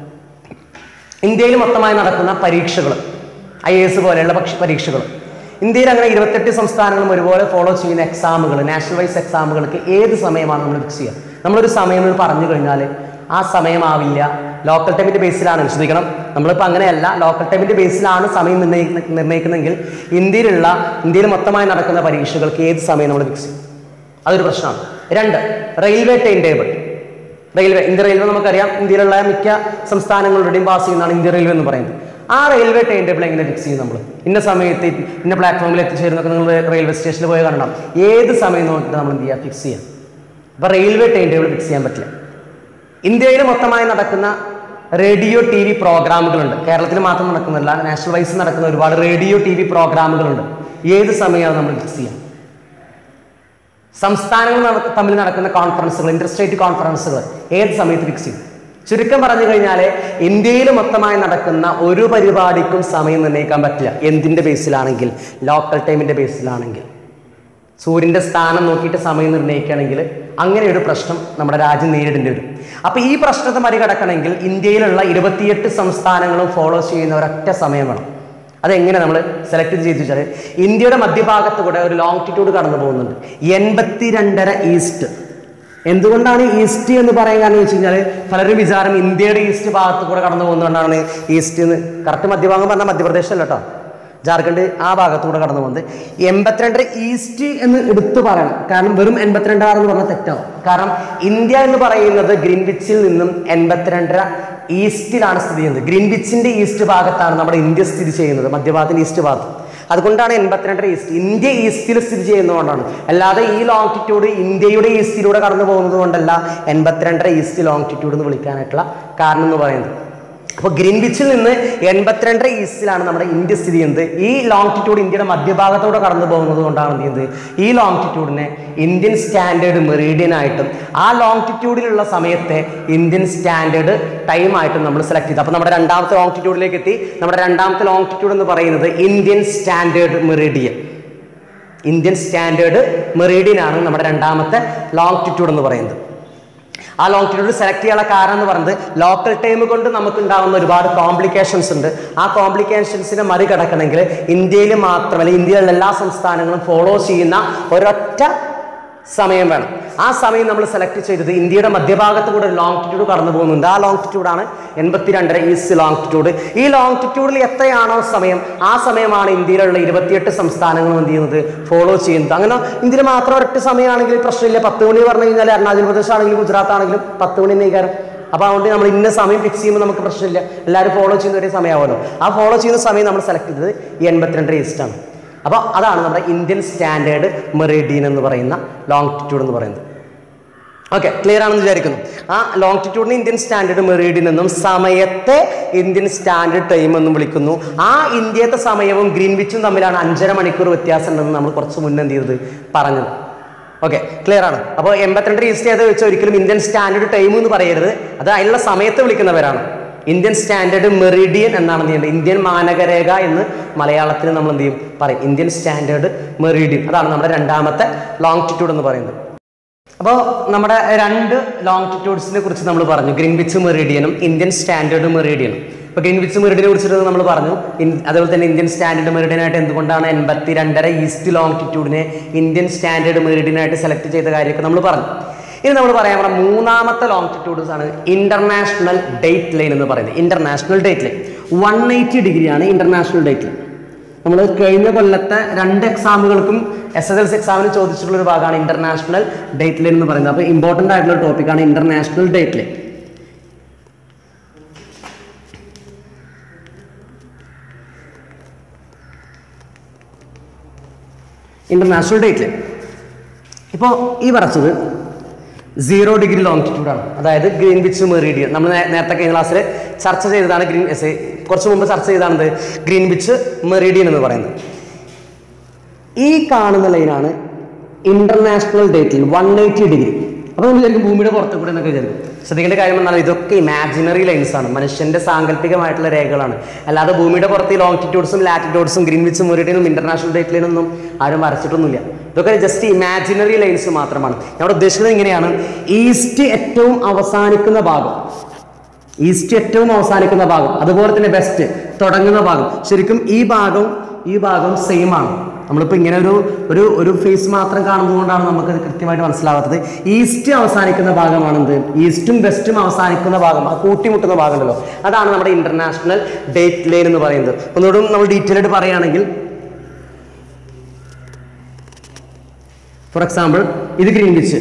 ഇന്ത്യയിൽ മൊത്തമായി നടക്കുന്ന പരീക്ഷകൾ ഐ എസ് പോലെയുള്ള പക്ഷി പരീക്ഷകൾ ഇന്ത്യയിൽ അങ്ങനെ ഇരുപത്തെട്ട് സംസ്ഥാനങ്ങളും ഒരുപോലെ ഫോളോ ചെയ്യുന്ന എക്സാമുകൾ നാഷണൽ വൈസ് എക്സാമുകൾക്ക് ഏത് സമയമാണ് നമ്മൾ ഫിക്സ് ചെയ്യുക നമ്മളൊരു സമയം എന്ന് പറഞ്ഞു കഴിഞ്ഞാൽ ആ സമയമാവില്ല ലോക്കൽ ടൈമിന്റെ ബേസിലാണ് ശ്രദ്ധിക്കണം നമ്മളിപ്പോൾ അങ്ങനെയല്ല ലോക്കൽ ടൈമിന്റെ ബേസിലാണ് സമയം നിർണ്ണയിക്കുന്ന നിർണ്ണയിക്കുന്നതെങ്കിൽ ഇന്ത്യയിലുള്ള ഇന്ത്യയിൽ മൊത്തമായി നടക്കുന്ന പരീക്ഷകൾക്ക് ഏത് സമയം നമ്മൾ ഫിക്സ് ചെയ്യും അതൊരു പ്രശ്നമാണ് രണ്ട് railway time table railway India railway നമുക്കറിയാം ഇന്ത്യയിലുള്ള മിക്ക സംസ്ഥാനങ്ങളുടെയും പാസ് ചെയ്യുന്നതാണ് ഇന്ത്യ റെയിൽവേ എന്ന് പറയുന്നത് ആ റെയിൽവേ ടൈം ടേബിൾ എങ്ങനെ ഫിക്സ് ചെയ്യും നമ്മൾ ഇന്ന സമയത്ത് ഇന്ന പ്ലാറ്റ്ഫോമിൽ എത്തിച്ചേരുന്നൊക്കെ നിങ്ങൾ റെയിൽവേ സ്റ്റേഷനിൽ പോയി കാണണം ഏത് സമയം നോക്കിയിട്ട് നമ്മൾ എന്ത് ചെയ്യുക ഫിക്സ് ചെയ്യാം അപ്പോൾ റെയിൽവേ ടൈം ടേബിൾ ഫിക്സ് ചെയ്യാൻ പറ്റില്ല ഇന്ത്യയിൽ മൊത്തമായി നടക്കുന്ന റേഡിയോ ടി വി പ്രോഗ്രാമുകളുണ്ട് കേരളത്തിൽ മാത്രം നടക്കുന്നില്ല നാഷണൽ വൈസ് നടക്കുന്ന ഒരുപാട് റേഡിയോ ടി വി പ്രോഗ്രാമുകളുണ്ട് ഏത് സമയമാണ് നമ്മൾ ഫിക്സ് ചെയ്യുക സംസ്ഥാനങ്ങൾ നട- തമ്മിൽ നടക്കുന്ന കോൺഫറൻസുകൾ ഇന്റർസ്റ്റേറ്റ് കോൺഫറൻസുകൾ ഏത് സമയത്ത് ഫിക്സ് ചെയ്യും ചുരുക്കം പറഞ്ഞു കഴിഞ്ഞാൽ ഇന്ത്യയിൽ മൊത്തമായി നടക്കുന്ന ഒരു പരിപാടിക്കും സമയം നിർണ്ണയിക്കാൻ പറ്റില്ല എന്തിന്റെ ബേസിലാണെങ്കിൽ ലോക്കൽ ടൈമിന്റെ ബേസിലാണെങ്കിൽ സൂര്യന്റെ സ്ഥാനം നോക്കിയിട്ട് സമയം നിർണ്ണയിക്കുകയാണെങ്കിൽ അങ്ങനെ ഒരു പ്രശ്നം നമ്മുടെ രാജ്യം നേരിടേണ്ടി വരും അപ്പൊ ഈ പ്രശ്നത്തെ മറികടക്കണമെങ്കിൽ ഇന്ത്യയിലുള്ള ഇരുപത്തിയെട്ട് സംസ്ഥാനങ്ങളും ഫോളോ ചെയ്യുന്ന ഒരൊറ്റ സമയം വേണം അതെങ്ങനെ നമ്മൾ സെലക്ട് ചെയ്ത് വെച്ചാൽ ഇന്ത്യയുടെ മധ്യഭാഗത്ത് കൂടെ ഒരു ലോങ്റ്റിറ്റ്യൂഡ് കടന്നു പോകുന്നുണ്ട് എൺപത്തി രണ്ടര ഈസ്റ്റ് എന്തുകൊണ്ടാണ് ഈസ്റ്റ് എന്ന് പറയാൻ കാരണം വെച്ച് കഴിഞ്ഞാൽ പലരും വിചാരം ഇന്ത്യയുടെ ഈസ്റ്റ് ഭാഗത്ത് കൂടെ കടന്നു പോകുന്നതുകൊണ്ടാണ് ഈസ്റ്റ് എന്ന് കറക്റ്റ് മധ്യഭാഗം പറഞ്ഞാൽ മധ്യപ്രദേശ് അല്ല കേട്ടോ ജാർഖണ്ഡ് ആ ഭാഗത്തൂടെ കടന്നു പോകുന്നത് എൺപത്തിരണ്ട് ഈസ്റ്റ് എന്ന് എടുത്തു പറയണം കാരണം വെറും എൺപത്തിരണ്ട് ആറ് എന്ന് പറഞ്ഞാൽ തെറ്റാവും കാരണം ഇന്ത്യ എന്ന് പറയുന്നത് ഗ്രീൻവിച്ചിൽ നിന്നും എൺപത്തിരണ്ടര ഈസ്റ്റിലാണ് സ്ഥിതി ചെയ്യുന്നത് ഗ്രീൻവിച്ചിന്റെ ഈസ്റ്റ് ഭാഗത്താണ് നമ്മുടെ ഇന്ത്യ സ്ഥിതി ചെയ്യുന്നത് മധ്യഭാഗത്തിന്റെ ഈസ്റ്റ് ഭാഗത്ത് അതുകൊണ്ടാണ് എൺപത്തിരണ്ടര ഈസ്റ്റ് ഇന്ത്യ ഈസ്റ്റിൽ സ്ഥിതി ചെയ്യുന്നതുകൊണ്ടാണ് അല്ലാതെ ഈ ലോങ്റ്റിറ്റ്യൂഡ് ഇന്ത്യയുടെ ഈസ്റ്റിലൂടെ കടന്നു പോകുന്നത് കൊണ്ടല്ല എൺപത്തിരണ്ടര ഈസ്റ്റ് ലോങ്റ്റിറ്റ്യൂഡ് എന്ന് വിളിക്കാനായിട്ടുള്ള കാരണം എന്ന് പറയുന്നത് അപ്പോൾ ഗ്രീൻവിച്ചിൽ നിന്ന് എൺപത്തിരണ്ടര ഈസ്റ്റിലാണ് നമ്മുടെ ഇന്ത്യ സ്ഥിതി ചെയ്യുന്നത് ഈ ലോങ്റ്റിറ്റ്യൂഡ് ഇന്ത്യയുടെ മധ്യഭാഗത്തൂടെ കടന്നു പോകുന്നത് കൊണ്ടാണ് എന്ത് ചെയ്യുന്നത് ഈ ലോങ്റ്റിറ്റ്യൂഡിനെ ഇന്ത്യൻ സ്റ്റാൻഡേർഡ് മെറീഡിയൻ ആയിട്ടും ആ ലോങ്റ്റിറ്റ്യൂഡിലുള്ള സമയത്തെ ഇന്ത്യൻ സ്റ്റാൻഡേർഡ് ടൈം ആയിട്ടും നമ്മൾ സെലക്ട് ചെയ്തു അപ്പോൾ നമ്മുടെ രണ്ടാമത്തെ ലോങ്റ്റിറ്റ്യൂഡിലേക്ക് എത്തി നമ്മുടെ രണ്ടാമത്തെ ലോങ്റ്റിറ്റ്യൂഡ് എന്ന് പറയുന്നത് Indian standard meridian Indian standard meridian ആണ് നമ്മുടെ രണ്ടാമത്തെ ലോങ്റ്റിറ്റ്യൂഡ് എന്ന് പറയുന്നത് ആ ലോങ്റ്റിറ്റ്യൂഡ് സെലക്ട് ചെയ്യാനുള്ള കാരണം എന്ന് പറയുന്നത് ലോക്കൽ ടൈം കൊണ്ട് നമുക്ക് ഉണ്ടാകുന്ന ഒരുപാട് കോംപ്ലിക്കേഷൻസ് ഉണ്ട് ആ കോംപ്ലിക്കേഷൻസിനെ മറികടക്കണമെങ്കിൽ ഇന്ത്യയിൽ മാത്രമല്ല ഇന്ത്യയിലുള്ള എല്ലാ സംസ്ഥാനങ്ങളും ഫോളോ ചെയ്യുന്ന ഒരൊറ്റ സമയം വേണം ആ സമയം നമ്മൾ സെലക്ട് ചെയ്തത് ഇന്ത്യയുടെ മധ്യഭാഗത്ത് കൂടെ ഒരു ലോങ്റ്റിറ്റ്യൂഡ് കടന്നു പോകുന്നുണ്ട് ആ ലോങ്റ്റിറ്റ്യൂഡാണ് എൺപത്തിരണ്ടര ഈസ്റ്റ് ലോങ്റ്റിറ്റ്യൂഡ് ഈ ലോങ്റ്റിറ്റ്യൂഡിൽ എത്രയാണോ സമയം ആ സമയമാണ് ഇന്ത്യയിലുള്ള ഇരുപത്തിയെട്ട് സംസ്ഥാനങ്ങളും എന്ത് ചെയ്യുന്നത് ഫോളോ ചെയ്യുന്നത് അങ്ങനെ ഇന്ത്യയിൽ മാത്രം ഒരൊറ്റ സമയമാണെങ്കിൽ പ്രശ്നമില്ല പത്ത് മണി പറഞ്ഞു കഴിഞ്ഞാൽ അരുണാചൽ പ്രദേശ് ആണെങ്കിലും ഗുജറാത്ത് ആണെങ്കിലും പത്ത് മണി നീക്കാരം അപ്പോൾ അതുകൊണ്ട് നമ്മൾ ഇന്ന സമയം ഫിക്സ് ചെയ്യുമ്പോൾ നമുക്ക് പ്രശ്നമില്ല എല്ലാവരും ഫോളോ ചെയ്യുന്ന ഒരേ സമയമാവുമല്ലോ ആ ഫോളോ ചെയ്യുന്ന സമയം നമ്മൾ സെലക്ട് ചെയ്തത് ഈ എൺപത്തിരണ്ടര ഈസ്റ്റ് ആണ് അപ്പോൾ അതാണ് നമ്മുടെ ഇന്ത്യൻ സ്റ്റാൻഡേർഡ് മെറീഡിയൻ എന്ന് പറയുന്ന ലോങ്റ്റിറ്റ്യൂഡ് എന്ന് പറയുന്നത് ഓക്കെ ക്ലിയർ ആണെന്ന് വിചാരിക്കുന്നു ആ ലോങ്റ്റിറ്റ്യൂഡിന് ഇന്ത്യൻ സ്റ്റാൻഡേർഡ് മെറീഡിയൻ എന്നും സമയത്തെ ഇന്ത്യൻ സ്റ്റാൻഡേർഡ് ടൈം എന്നും വിളിക്കുന്നു ആ ഇന്ത്യത്തെ സമയവും ഗ്രീൻവിച്ചും തമ്മിലാണ് അഞ്ചര മണിക്കൂർ വ്യത്യാസം ഉണ്ടെന്ന് നമ്മൾ കുറച്ച് മുന്നേ എന്ത് ചെയ്തത് പറഞ്ഞത് ഓക്കെ ക്ലിയർ ആണ് അപ്പോൾ എൺപത്തിരണ്ട് ഈസ്റ്റ് ചെയ്ത് വെച്ച് ഒരിക്കലും ഇന്ത്യൻ സ്റ്റാൻഡേർഡ് ടൈം എന്ന് പറയരുത് അത് അതിനുള്ള സമയത്ത് വിളിക്കുന്നവരാണ് ഇന്ത്യൻ സ്റ്റാൻഡേർഡ് മെറിഡിയൻ എന്നാണ് എന്ത് ചെയ്യുന്നത് ഇന്ത്യൻ മാനകരേഖ എന്ന് മലയാളത്തിൽ നമ്മൾ എന്ത് ചെയ്യും പറയും ഇന്ത്യൻ സ്റ്റാൻഡേർഡ് മെറിഡിയൻ അതാണ് നമ്മുടെ രണ്ടാമത്തെ ലോങ്റ്റിറ്റ്യൂഡ് എന്ന് പറയുന്നത് അപ്പോൾ നമ്മുടെ രണ്ട് ലോങ്റ്റിറ്റ്യൂഡ്സിനെ കുറിച്ച് നമ്മൾ പറഞ്ഞു ഗ്രീൻവിച്ച് മെറിഡിയനും ഇന്ത്യൻ സ്റ്റാൻഡേർഡ് മെറിഡിയനും ഇപ്പോൾ ഗ്രീൻവിച്ച് മെറിഡിയനെ കുറിച്ചിട്ട് നമ്മൾ പറഞ്ഞു ഇൻ- അതുപോലെ തന്നെ ഇന്ത്യൻ സ്റ്റാൻഡേർഡ് മെറിഡിയനായിട്ട് എന്തുകൊണ്ടാണ് എൺപത്തി രണ്ടര ഈസ്റ്റ് ലോങ്റ്റിറ്റ്യൂഡിനെ ഇന്ത്യൻ സ്റ്റാൻഡേർഡ് മെറിഡിയനായിട്ട് സെലക്ട് ചെയ്ത കാര്യമൊക്കെ നമ്മൾ പറഞ്ഞു ഇനി നമ്മൾ പറയാൻ പറഞ്ഞ മൂന്നാമത്തെ ലോങ്റ്റിറ്റ്യൂഡ്സ് ആണ് ഇന്റർനാഷണൽ ഡേറ്റ് ലൈൻ എന്ന് പറയുന്നത് international date line one eighty ഡിഗ്രിയാണ് ഇന്റർനാഷണൽ ഡേറ്റ് ലൈൻ നമ്മൾ കഴിഞ്ഞ കൊല്ലത്തെ രണ്ട് എക്സാമുകൾക്കും എസ് എസ് എൽ സി എക്സാമിന് ചോദിച്ചിട്ടുള്ള ഒരു ഭാഗമാണ് ഇന്റർനാഷണൽ ഡേറ്റ് ലൈൻ എന്ന് പറയുന്നത് അപ്പോൾ ഇമ്പോർട്ടൻ്റ് ആയിട്ടുള്ള ടോപ്പിക്കാണ് international date line international date line ഇപ്പോൾ ഈ വരച്ചത് സീറോ ഡിഗ്രി ലോങ്റ്റിറ്റ്യൂഡ് ആണ് അതായത് ഗ്രീൻവിച്ച് മെറീഡിയൻ നമ്മൾ നേ- നേരത്തെ കഴിഞ്ഞ ക്ലാസ്സിൽ ചർച്ച ചെയ്തതാണ് ഗ്രീൻ എസ് കുറച്ച് മുമ്പ് ചർച്ച ചെയ്തതാണത് ഗ്രീൻവിച്ച് മെറീഡിയൻ എന്ന് പറയുന്നത് ഈ കാണുന്ന ലൈനാണ് ഇന്റർനാഷണൽ ഡേറ്റിൽ വൺ എയ്റ്റി ഡിഗ്രി അപ്പോൾ നമ്മൾ വിചാരിക്കും ഭൂമിയുടെ പുറത്ത് കൂടെ എന്നൊക്കെ വിചാരിക്കും ശ്രദ്ധിക്കേണ്ട കാര്യം എന്നാൽ ഇതൊക്കെ ഇമാജിനറി ലൈൻസ് ആണ് മനുഷ്യന്റെ സാങ്കല്പികമായിട്ടുള്ള രേഖകളാണ് അല്ലാതെ ഭൂമിയുടെ പുറത്ത് ഈ ലോങ്റ്റിറ്റ്യൂഡ്സും ലാറ്റിറ്റ്യൂഡ്സും ഗ്രീൻവിച്ചും മെറിഡിയനും ഇന്റർനാഷണൽ ഡേറ്റ് ലൈനൊന്നും ആരും വരച്ചിട്ടൊന്നുമില്ല ഇതൊക്കെ ജസ്റ്റ് ഇമാജിനറി ലൈൻസ് മാത്രമാണ് ഞാൻ ഉദ്ദേശിക്കുന്നത് ഇങ്ങനെയാണ് ഈസ്റ്റ് ഏറ്റവും അവസാനിക്കുന്ന ഭാഗം ഈസ്റ്റ് ഏറ്റവും അവസാനിക്കുന്ന ഭാഗം അതുപോലെ തന്നെ വെസ്റ്റ് തുടങ്ങുന്ന ഭാഗം ശരിക്കും ഈ ഭാഗവും ഈ ഭാഗവും സെയിം ആണ് നമ്മളിപ്പോൾ ഇങ്ങനെ ഒരു ഒരു ഒരു ഫേസ് മാത്രം കാണുന്നതുകൊണ്ടാണ് നമുക്ക് ഇത് കൃത്യമായിട്ട് മനസ്സിലാവാത്തത് ഈസ്റ്റ് അവസാനിക്കുന്ന ഭാഗമാണ് എന്ത് ഈസ്റ്റും വെസ്റ്റും അവസാനിക്കുന്ന ഭാഗം ആ കൂട്ടിമുട്ടുന്ന ഭാഗമുണ്ടല്ലോ അതാണ് നമ്മുടെ ഇന്റർനാഷണൽ ഡേറ്റ് ലൈൻ എന്ന് പറയുന്നത് ഒന്നുകൂടെ നമ്മൾ ഡീറ്റെയിൽ ആയിട്ട് പറയുകയാണെങ്കിൽ ഫോർ എക്സാമ്പിൾ ഇത് ഗ്രീൻവിച്ച്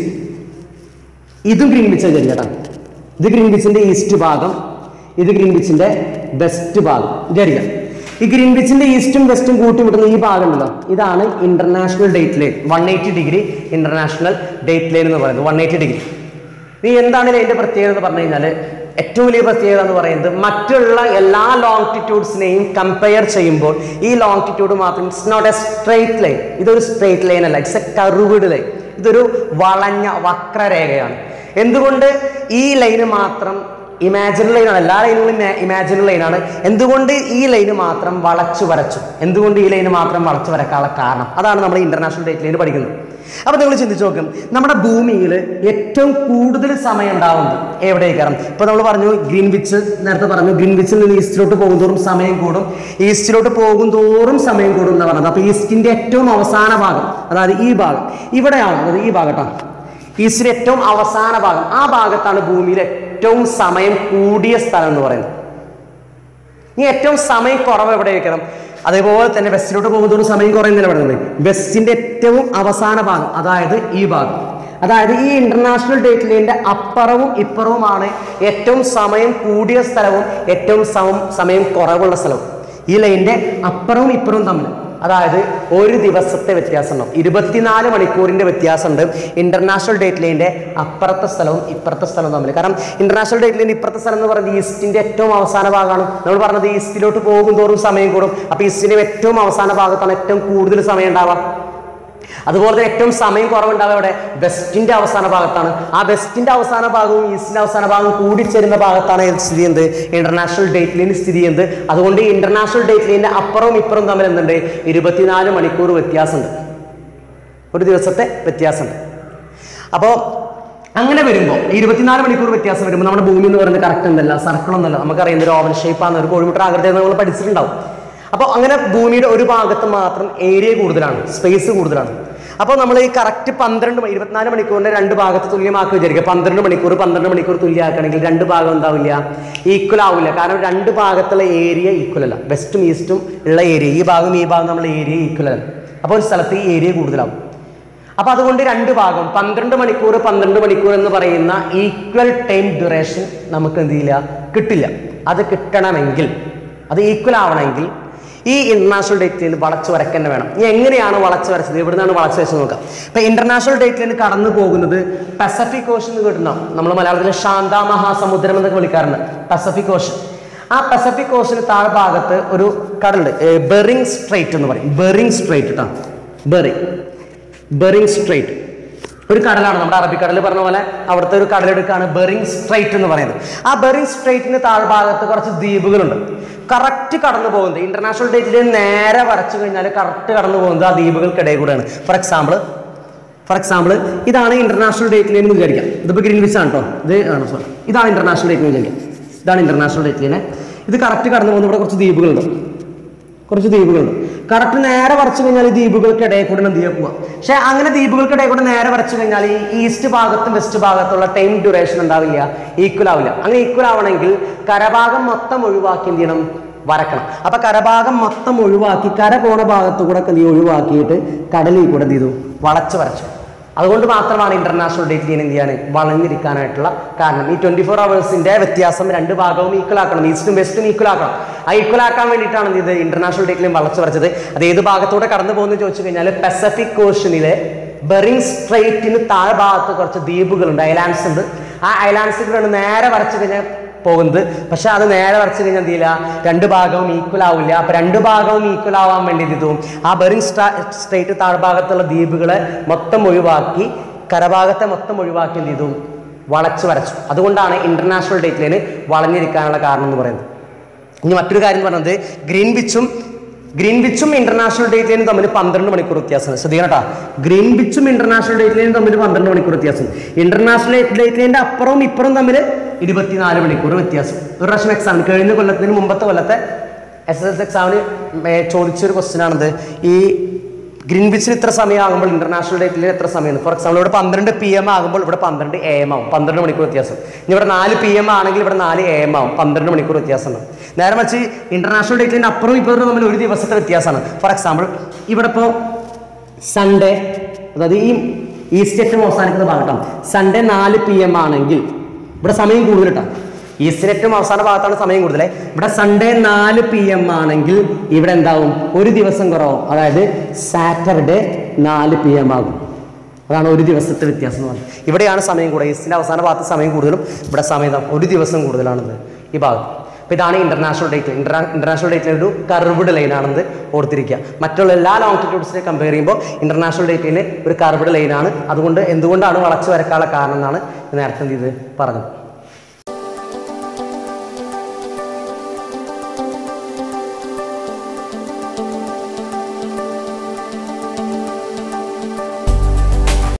ഇതും ഗ്രീൻവിച്ച് വിചാരിക്കട്ടെ ഇത് ഗ്രീൻവിച്ചിന്റെ ഈസ്റ്റ് ഭാഗം ഇത് ഗ്രീൻവിച്ചിന്റെ വെസ്റ്റ് ഭാഗം വിചാരിക്കാം ഈ ഗ്രീൻവിച്ചിന്റെ ഈസ്റ്റും വെസ്റ്റും കൂട്ടിമുട്ടുന്ന ഈ ഭാഗം ഉണ്ടല്ലോ ഇതാണ് international date line one eighty degree international date line എന്ന് പറയുന്നത് വൺ എയ്റ്റി ഡിഗ്രി നീ എന്താണ് ഇതിന്റെ പ്രത്യേകത എന്ന് പറഞ്ഞു കഴിഞ്ഞാൽ ഏറ്റവും വലിയ പ്രത്യേകത എന്ന് പറയുന്നത് മറ്റുള്ള എല്ലാ ലോങ്റ്റിറ്റ്യൂഡ്സിനെയും കമ്പയർ ചെയ്യുമ്പോൾ ഈ ലോങ്റ്റിറ്റ്യൂഡ് മാത്രം it's not a straight line ഇതൊരു സ്ട്രെയിറ്റ് ലൈൻ അല്ല ഇറ്റ്സ് എ കർവ്ഡ് ലൈൻ ഇതൊരു വളഞ്ഞ വക്രരേഖയാണ് എന്തുകൊണ്ട് ഈ ലൈന് മാത്രം ഇമാജിനറി ലൈനാണ് എല്ലാ ലൈനുകളും ഇമാജിനറി ലൈനാണ് എന്തുകൊണ്ട് ഈ ലൈന് മാത്രം വളച്ചു വരച്ചു എന്തുകൊണ്ട് ഈ ലൈന് മാത്രം വളച്ചു വരക്കാനുള്ള കാരണം അതാണ് നമ്മൾ ഇന്റർനാഷണൽ ഡേറ്റ് ലൈൻ പഠിക്കുന്നത് അപ്പൊ നിങ്ങൾ ചിന്തിച്ചു നോക്കും നമ്മുടെ ഭൂമിയിൽ ഏറ്റവും കൂടുതൽ സമയം ഉണ്ടാവുന്നത് എവിടേക്കാരം ഇപ്പൊ നമ്മൾ പറഞ്ഞു ഗ്രീൻവിച്ച് നേരത്തെ പറഞ്ഞു ഗ്രീൻവിച്ചിൽ നിന്ന് ഈസ്റ്റിലോട്ട് പോകും തോറും സമയം കൂടും ഈസ്റ്റിലോട്ട് പോകും തോറും സമയം കൂടും എന്ന് പറഞ്ഞത് അപ്പൊ ഈസ്റ്റിന്റെ ഏറ്റവും അവസാന ഭാഗം അതായത് ഈ ഭാഗം ഇവിടെയാണ് അതായത് ഈ ഭാഗം കേട്ടോ ഈസ്റ്റിന്റെ ഏറ്റവും അവസാന ഭാഗം ആ ഭാഗത്താണ് ഭൂമിയിൽ ഏറ്റവും സമയം കൂടിയ സ്ഥലം എന്ന് പറയുന്നത് ഇനി ഏറ്റവും സമയം കുറവ് എവിടെ വെക്കണം അതേപോലെ തന്നെ വെസ്റ്റിലോട്ട് പോകുന്നതോട് സമയം കുറയുന്നില്ല പറയുന്നത് വെസ്റ്റിന്റെ ഏറ്റവും അവസാന ഭാഗം അതായത് ഈ ഭാഗം അതായത് ഈ ഇന്റർനാഷണൽ ഡേറ്റ് ലൈനിന്റെ അപ്പുറവും ഇപ്പുറവുമാണ് ഏറ്റവും സമയം കൂടിയ സ്ഥലവും ഏറ്റവും സമം സമയം കുറവുള്ള സ്ഥലവും ഈ ലൈനിന്റെ അപ്പുറവും ഇപ്പുറവും തമ്മിൽ അതായത് ഒരു ദിവസത്തെ വ്യത്യാസം ഉണ്ടാവും ഇരുപത്തിനാല് മണിക്കൂറിന്റെ വ്യത്യാസമുണ്ട് ഇന്റർനാഷണൽ ഡേറ്റ് ലൈനിന്റെ അപ്പുറത്തെ സ്ഥലവും ഇപ്പുറത്തെ സ്ഥലവും തമ്മിൽ കാരണം ഇന്റർനാഷണൽ ഡേറ്റ് ലൈൻ ഇപ്പുറത്തെ സ്ഥലം എന്ന് പറയുന്നത് ഈസ്റ്റിന്റെ ഏറ്റവും അവസാന ഭാഗമാണ് നമ്മൾ പറഞ്ഞത് ഈസ്റ്റിലോട്ട് പോകും തോറും സമയം കൂടും അപ്പൊ ഈസ്റ്റിന്റെ ഏറ്റവും അവസാന ഭാഗത്താണ് ഏറ്റവും കൂടുതൽ സമയം ഉണ്ടാവുക അതുപോലെ തന്നെ ഏറ്റവും സമയം കുറവുണ്ടാവുക ഇവിടെ വെസ്റ്റിന്റെ അവസാന ഭാഗത്താണ് ആ വെസ്റ്റിന്റെ അവസാന ഭാഗവും ഈസ്റ്റിന്റെ അവസാന ഭാഗവും കൂടിച്ചേരുന്ന ഭാഗത്താണ് ഇത് സ്ഥിതി ചെയ്യുന്നത് ഇന്റർനാഷണൽ ഡേറ്റ് ലൈൻ സ്ഥിതി ചെയ്യുന്നത് അതുകൊണ്ട് ഈ ഇന്റർനാഷണൽ ഡേറ്റ് ലൈനിന്റെ അപ്പുറവും ഇപ്പുറവും തമ്മിൽ എന്തുണ്ട് ഇരുപത്തിനാല് മണിക്കൂർ വ്യത്യാസമുണ്ട് ഒരു ദിവസത്തെ വ്യത്യാസമുണ്ട് അപ്പോൾ അങ്ങനെ വരുമ്പോൾ ഇരുപത്തിനാല് മണിക്കൂർ വ്യത്യാസം വരുമ്പോൾ നമ്മുടെ ഭൂമി എന്ന് പറയുന്നത് കറക്റ്റ് എന്തല്ല സർക്കിൾ ഒന്നല്ല നമുക്കറിയാം ഒരു ഓവൽ ഷേപ്പാണ് ഒരു കോഴിമുട്ട ആകൃതി നമ്മൾ പഠിച്ചിട്ടുണ്ടാവും അപ്പോൾ അങ്ങനെ ഭൂമിയുടെ ഒരു ഭാഗത്ത് മാത്രം ഏരിയ കൂടുതലാണ് സ്പേസ് കൂടുതലാണ് അപ്പോൾ നമ്മൾ ഈ കറക്റ്റ് പന്ത്രണ്ട് മണി ഇരുപത്തിനാല് മണിക്കൂറിന്റെ രണ്ട് ഭാഗത്ത് തുല്യമാക്കി വിചാരിക്കുക പന്ത്രണ്ട് മണിക്കൂർ പന്ത്രണ്ട് മണിക്കൂർ തുല്യമാക്കണമെങ്കിൽ രണ്ട് ഭാഗം എന്താവില്ല ഈക്വൽ ആവില്ല കാരണം രണ്ട് ഭാഗത്തുള്ള ഏരിയ ഈക്വൽ അല്ല വെസ്റ്റും ഈസ്റ്റും ഉള്ള ഏരിയ ഈ ഭാഗം ഈ ഭാഗം നമ്മളെ ഏരിയ ഈക്വൽ അല്ല അപ്പോൾ ഒരു സ്ഥലത്ത് ഈ ഏരിയ കൂടുതലാവും അപ്പൊ അതുകൊണ്ട് രണ്ട് ഭാഗം പന്ത്രണ്ട് മണിക്കൂർ പന്ത്രണ്ട് മണിക്കൂർ എന്ന് പറയുന്ന ഈക്വൽ ടൈം ഡ്യൂറേഷൻ നമുക്ക് എന്ത് ചെയ്യില്ല കിട്ടില്ല അത് കിട്ടണമെങ്കിൽ അത് ഈക്വൽ ആവണമെങ്കിൽ ഈ ഇന്റർനാഷണൽ ഡേറ്റ് ലൈൻ വളച്ചു വരയ്ക്കാൻ തന്നെ വേണം ഇനി എങ്ങനെയാണ് വളച്ചു വരച്ചത് എവിടുന്നാണ് വളച്ചു വെച്ചത് നോക്കാം ഇപ്പൊ ഇന്റർനാഷണൽ ഡേറ്റ് ലൈൻ കടന്നു പോകുന്നത് പസഫിക് ഓഷൻ എന്ന് കേട്ടിട്ടുണ്ടാവും നമ്മൾ മലയാളത്തിൽ ശാന്ത മഹാസമുദ്രം എന്നൊക്കെ വിളിക്കാറുണ്ട് പസഫിക് ഓഷൻ ആ പസഫിക് ഓഷന് താഴ്ഭാഗത്ത് ഒരു കടലുണ്ട് ഏ, ബെറിങ് സ്ട്രൈറ്റ് എന്ന് പറയും ബെറിങ് സ്ട്രൈറ്റ് കേട്ടോ ബെറിങ് ബെറിങ് സ്ട്രൈറ്റ് ഒരു കടലാണ് നമ്മുടെ അറബിക്കടൽ പറഞ്ഞ പോലെ അവിടുത്തെ ഒരു കടലെടുക്കാണ് ബെറിങ് സ്ട്രൈറ്റ് എന്ന് പറയുന്നത് ആ ബെറിങ് സ്ട്രൈറ്റിന് താഴ്ഭാഗത്ത് കുറച്ച് ദ്വീപുകളുണ്ട് കറക്റ്റ് കടന്നു പോകുന്നത് ഇന്റർനാഷണൽ ഡേറ്റിൽ നേരെ വരച്ചു കഴിഞ്ഞാൽ കറക്റ്റ് കടന്നു പോകുന്നത് ആ ദ്വീപുകൾക്കിടയിൽ കൂടെയാണ് ഫോർ എക്സാമ്പിൾ ഫോർ എക്സാമ്പിൾ ഇതാണ് ഇന്റർനാഷണൽ ഡേറ്റ് ലൈൻ എന്ന് വിചാരിക്കാം ഇതിപ്പോൾ ഗ്രീൻവിച്ച് ആണ് കേട്ടോ ഇത് ആണ് സോറി ഇതാണ് ഇന്റർനാഷണൽ ഡേറ്റ് ലൈൻ വിചാരിക്കാം ഇതാണ് ഇന്റർനാഷണൽ ഡേറ്റ് ലൈൻ ഇത് കറക്റ്റ് കടന്നു പോകുന്ന ഇവിടെ കുറച്ച് ദ്വീപുകളുണ്ട് കുറച്ച് ദ്വീപുകളുണ്ട് കറക്റ്റ് നേരെ വരച്ചു കഴിഞ്ഞാൽ ഈ ദ്വീപുകൾക്കിടയിൽ കൂടെ എന്ത് ചെയ്യാൻ പോവാം പക്ഷെ അങ്ങനെ ദ്വീപുകൾക്കിടയിൽ കൂടെ നേരെ വരച്ചു കഴിഞ്ഞാൽ ഈ ഈസ്റ്റ് ഭാഗത്തും വെസ്റ്റ് ഭാഗത്തുള്ള ടൈം ഡ്യൂറേഷൻ ഉണ്ടാവില്ല ഈക്വൽ ആവില്ല അങ്ങനെ ഈക്വൽ ആവണമെങ്കിൽ കരഭാഗം മൊത്തം ഒഴിവാക്കി എന്ത് ചെയ്യണം വരക്കണം അപ്പൊ കരഭാഗം മൊത്തം ഒഴിവാക്കി കര പോണ ഭാഗത്ത് കൂടെ ഒക്കെ എന്ത് ചെയ്യും? ഒഴിവാക്കിയിട്ട് കടലിൽ കൂടെ എന്ത് ചെയ്തു വളച്ചു വരച്ചു അതുകൊണ്ട് മാത്രമാണ് ഇന്റർനാഷണൽ ഡേറ്റ് ലൈൻ എന്ത് ചെയ്യാൻ വളഞ്ഞിരിക്കാനായിട്ടുള്ള കാരണം ഈ ട്വന്റി ഫോർ അവേഴ്സിന്റെ വ്യത്യാസം രണ്ട് ഭാഗവും ഈക്വൽ ആക്കണം ഈസ്റ്റും വെസ്റ്റും ഈക്വൽ ആക്കണം ആ ഈക്വൽ ആക്കാൻ വേണ്ടിയിട്ടാണ് എന്ത് ഇത് ഇന്റർനാഷണൽ ഡേറ്റ് ലൈൻ വളച്ചു വരച്ചത് അത് ഏത് ഭാഗത്തൂടെ കടന്നു പോകുന്നു ചോദിച്ചു കഴിഞ്ഞാൽ പസഫിക് ഓഷനിലെ ബെറിങ് സ്ട്രൈറ്റിന് താഴ്ഭാഗത്ത് കുറച്ച് ദ്വീപുകളുണ്ട് ഐലാൻഡ്സ് ഉണ്ട് ആ ഐലാൻഡ്സിലാണ് നേരെ വരച്ചു കഴിഞ്ഞാൽ പോകുന്നത് പക്ഷെ അത് നേരെ വരച്ചു കഴിഞ്ഞാൽ എന്ത് ചെയ്യില്ല രണ്ട് ഭാഗവും ഈക്വൽ ആവില്ല അപ്പൊ രണ്ട് ഭാഗവും ഈക്വൽ ആവാൻ വേണ്ടി എന്ത് ചെയ്തു ആ ബെറിങ് സ്ട്രേറ്റ് താഴ്ഭാഗത്തുള്ള ദ്വീപുകളെ മൊത്തം ഒഴിവാക്കി കരഭാഗത്തെ മൊത്തം ഒഴിവാക്കി എന്ത് ചെയ്തു വളച്ചു വരച്ചു അതുകൊണ്ടാണ് ഇന്റർനാഷണൽ ഡേറ്റ് ലൈന് വളഞ്ഞിരിക്കാനുള്ള കാരണം എന്ന് പറയുന്നത് ഇനി മറ്റൊരു കാര്യം എന്ന് പറയുന്നത് ഗ്രീൻവിച്ചും ഗ്രീൻവിച്ചും ഇന്റർനാഷണൽ ഡേറ്റ് ലൈനും തമ്മിൽ പന്ത്രണ്ട് മണിക്കൂർ വ്യത്യാസമാണ് ശ്രദ്ധിക്കണം കേട്ടോ ഗ്രീൻവിച്ചും ഇന്റർനാഷണൽ ഡേറ്റ് ലൈനും തമ്മിൽ പന്ത്രണ്ട് മണിക്കൂർ വ്യത്യാസം ഇന്റർനാഷണൽ ഡേറ്റ് ലൈനിന്റെ അപ്പുറവും ഇപ്പുറവും തമ്മിൽ ഇരുപത്തിനാല് മണിക്കൂർ വ്യത്യാസം ഒരു പ്രാവശ്യം എക്സാമിന് കഴിഞ്ഞ കൊല്ലത്തിന് മുമ്പത്തെ കൊല്ലത്തെ എസ് എസ് എസ് എക്സാമിന് ചോദിച്ചൊരു ക്വസ്റ്റ്യൻ ആണത് ഈ ഗ്രീൻവിച്ചിൽ ഇത്ര സമയമാകുമ്പോൾ ഇന്റർനാഷണൽ ഡേറ്റിൽ എത്ര സമയം ഫോർ എക്സാമ്പിൾ ഇവിടെ പന്ത്രണ്ട് പി എം ആകുമ്പോൾ ഇവിടെ പന്ത്രണ്ട് എ എം ആവും പന്ത്രണ്ട് മണിക്കൂർ വ്യത്യാസം ഇനി ഇവിടെ നാല് പി എം ആണെങ്കിൽ ഇവിടെ നാല് എ എം ആവും പന്ത്രണ്ട് മണിക്കൂർ വ്യത്യാസമാണ് നേരെ മറിച്ച് ഇന്റർനാഷണൽ ഡേറ്റിന് അപ്പുറം ഇപ്പുറം തമ്മിൽ ഒരു ദിവസത്തെ വ്യത്യാസമാണ് ഫോർ എക്സാമ്പിൾ ഇവിടെ ഇപ്പോൾ സൺഡേ അതായത് ഈ ഈസ്റ്റ് ഏറ്റവും അവസാനിക്കുന്ന ഭാഗത്താണ് സൺഡേ നാല് പി എം ആണെങ്കിൽ ഇവിടെ സമയം കൂടുതൽ കേട്ടോ ഈസ്റ്റിന് ഏറ്റവും അവസാന ഭാഗത്താണ് സമയം കൂടുതൽ ഇവിടെ സൺഡേ നാല് പി എം ആണെങ്കിൽ ഇവിടെ എന്താവും ഒരു ദിവസം കുറവും അതായത് സാറ്റർഡേ നാല് പി എം ആകും അതാണ് ഒരു ദിവസത്തെ വ്യത്യാസം എന്ന് പറയുന്നത് ഇവിടെയാണ് സമയം കൂടുതൽ ഈസ്റ്റിൻ്റെ അവസാന ഭാഗത്ത് സമയം കൂടുതലും ഇവിടെ സമയം ഇതാ ഒരു ദിവസം കൂടുതലാണിത് ഈ ഭാഗത്ത് അപ്പോൾ ഇതാണ് ഇന്റർനാഷണൽ ഡേറ്റ് ഇന്റർ ഇന്റർനാഷണൽ ഡേറ്റിൽ ഒരു കർവ്ഡ് ലൈനാണെന്ന് ഓർത്തിരിക്കുക മറ്റുള്ള എല്ലാ ലോങ്ങിറ്റ്യൂഡ്സിനെ കമ്പയർ ചെയ്യുമ്പോൾ ഇന്റർനാഷണൽ ഡേറ്റിന് ഒരു കർവ്ഡ് ലൈനാണ് അതുകൊണ്ട് എന്തുകൊണ്ടാണ് വളച്ചു വരക്കാനുള്ള കാരണം എന്നാണ് നേരത്തെ എന്ത് ചെയ്ത് പറഞ്ഞത്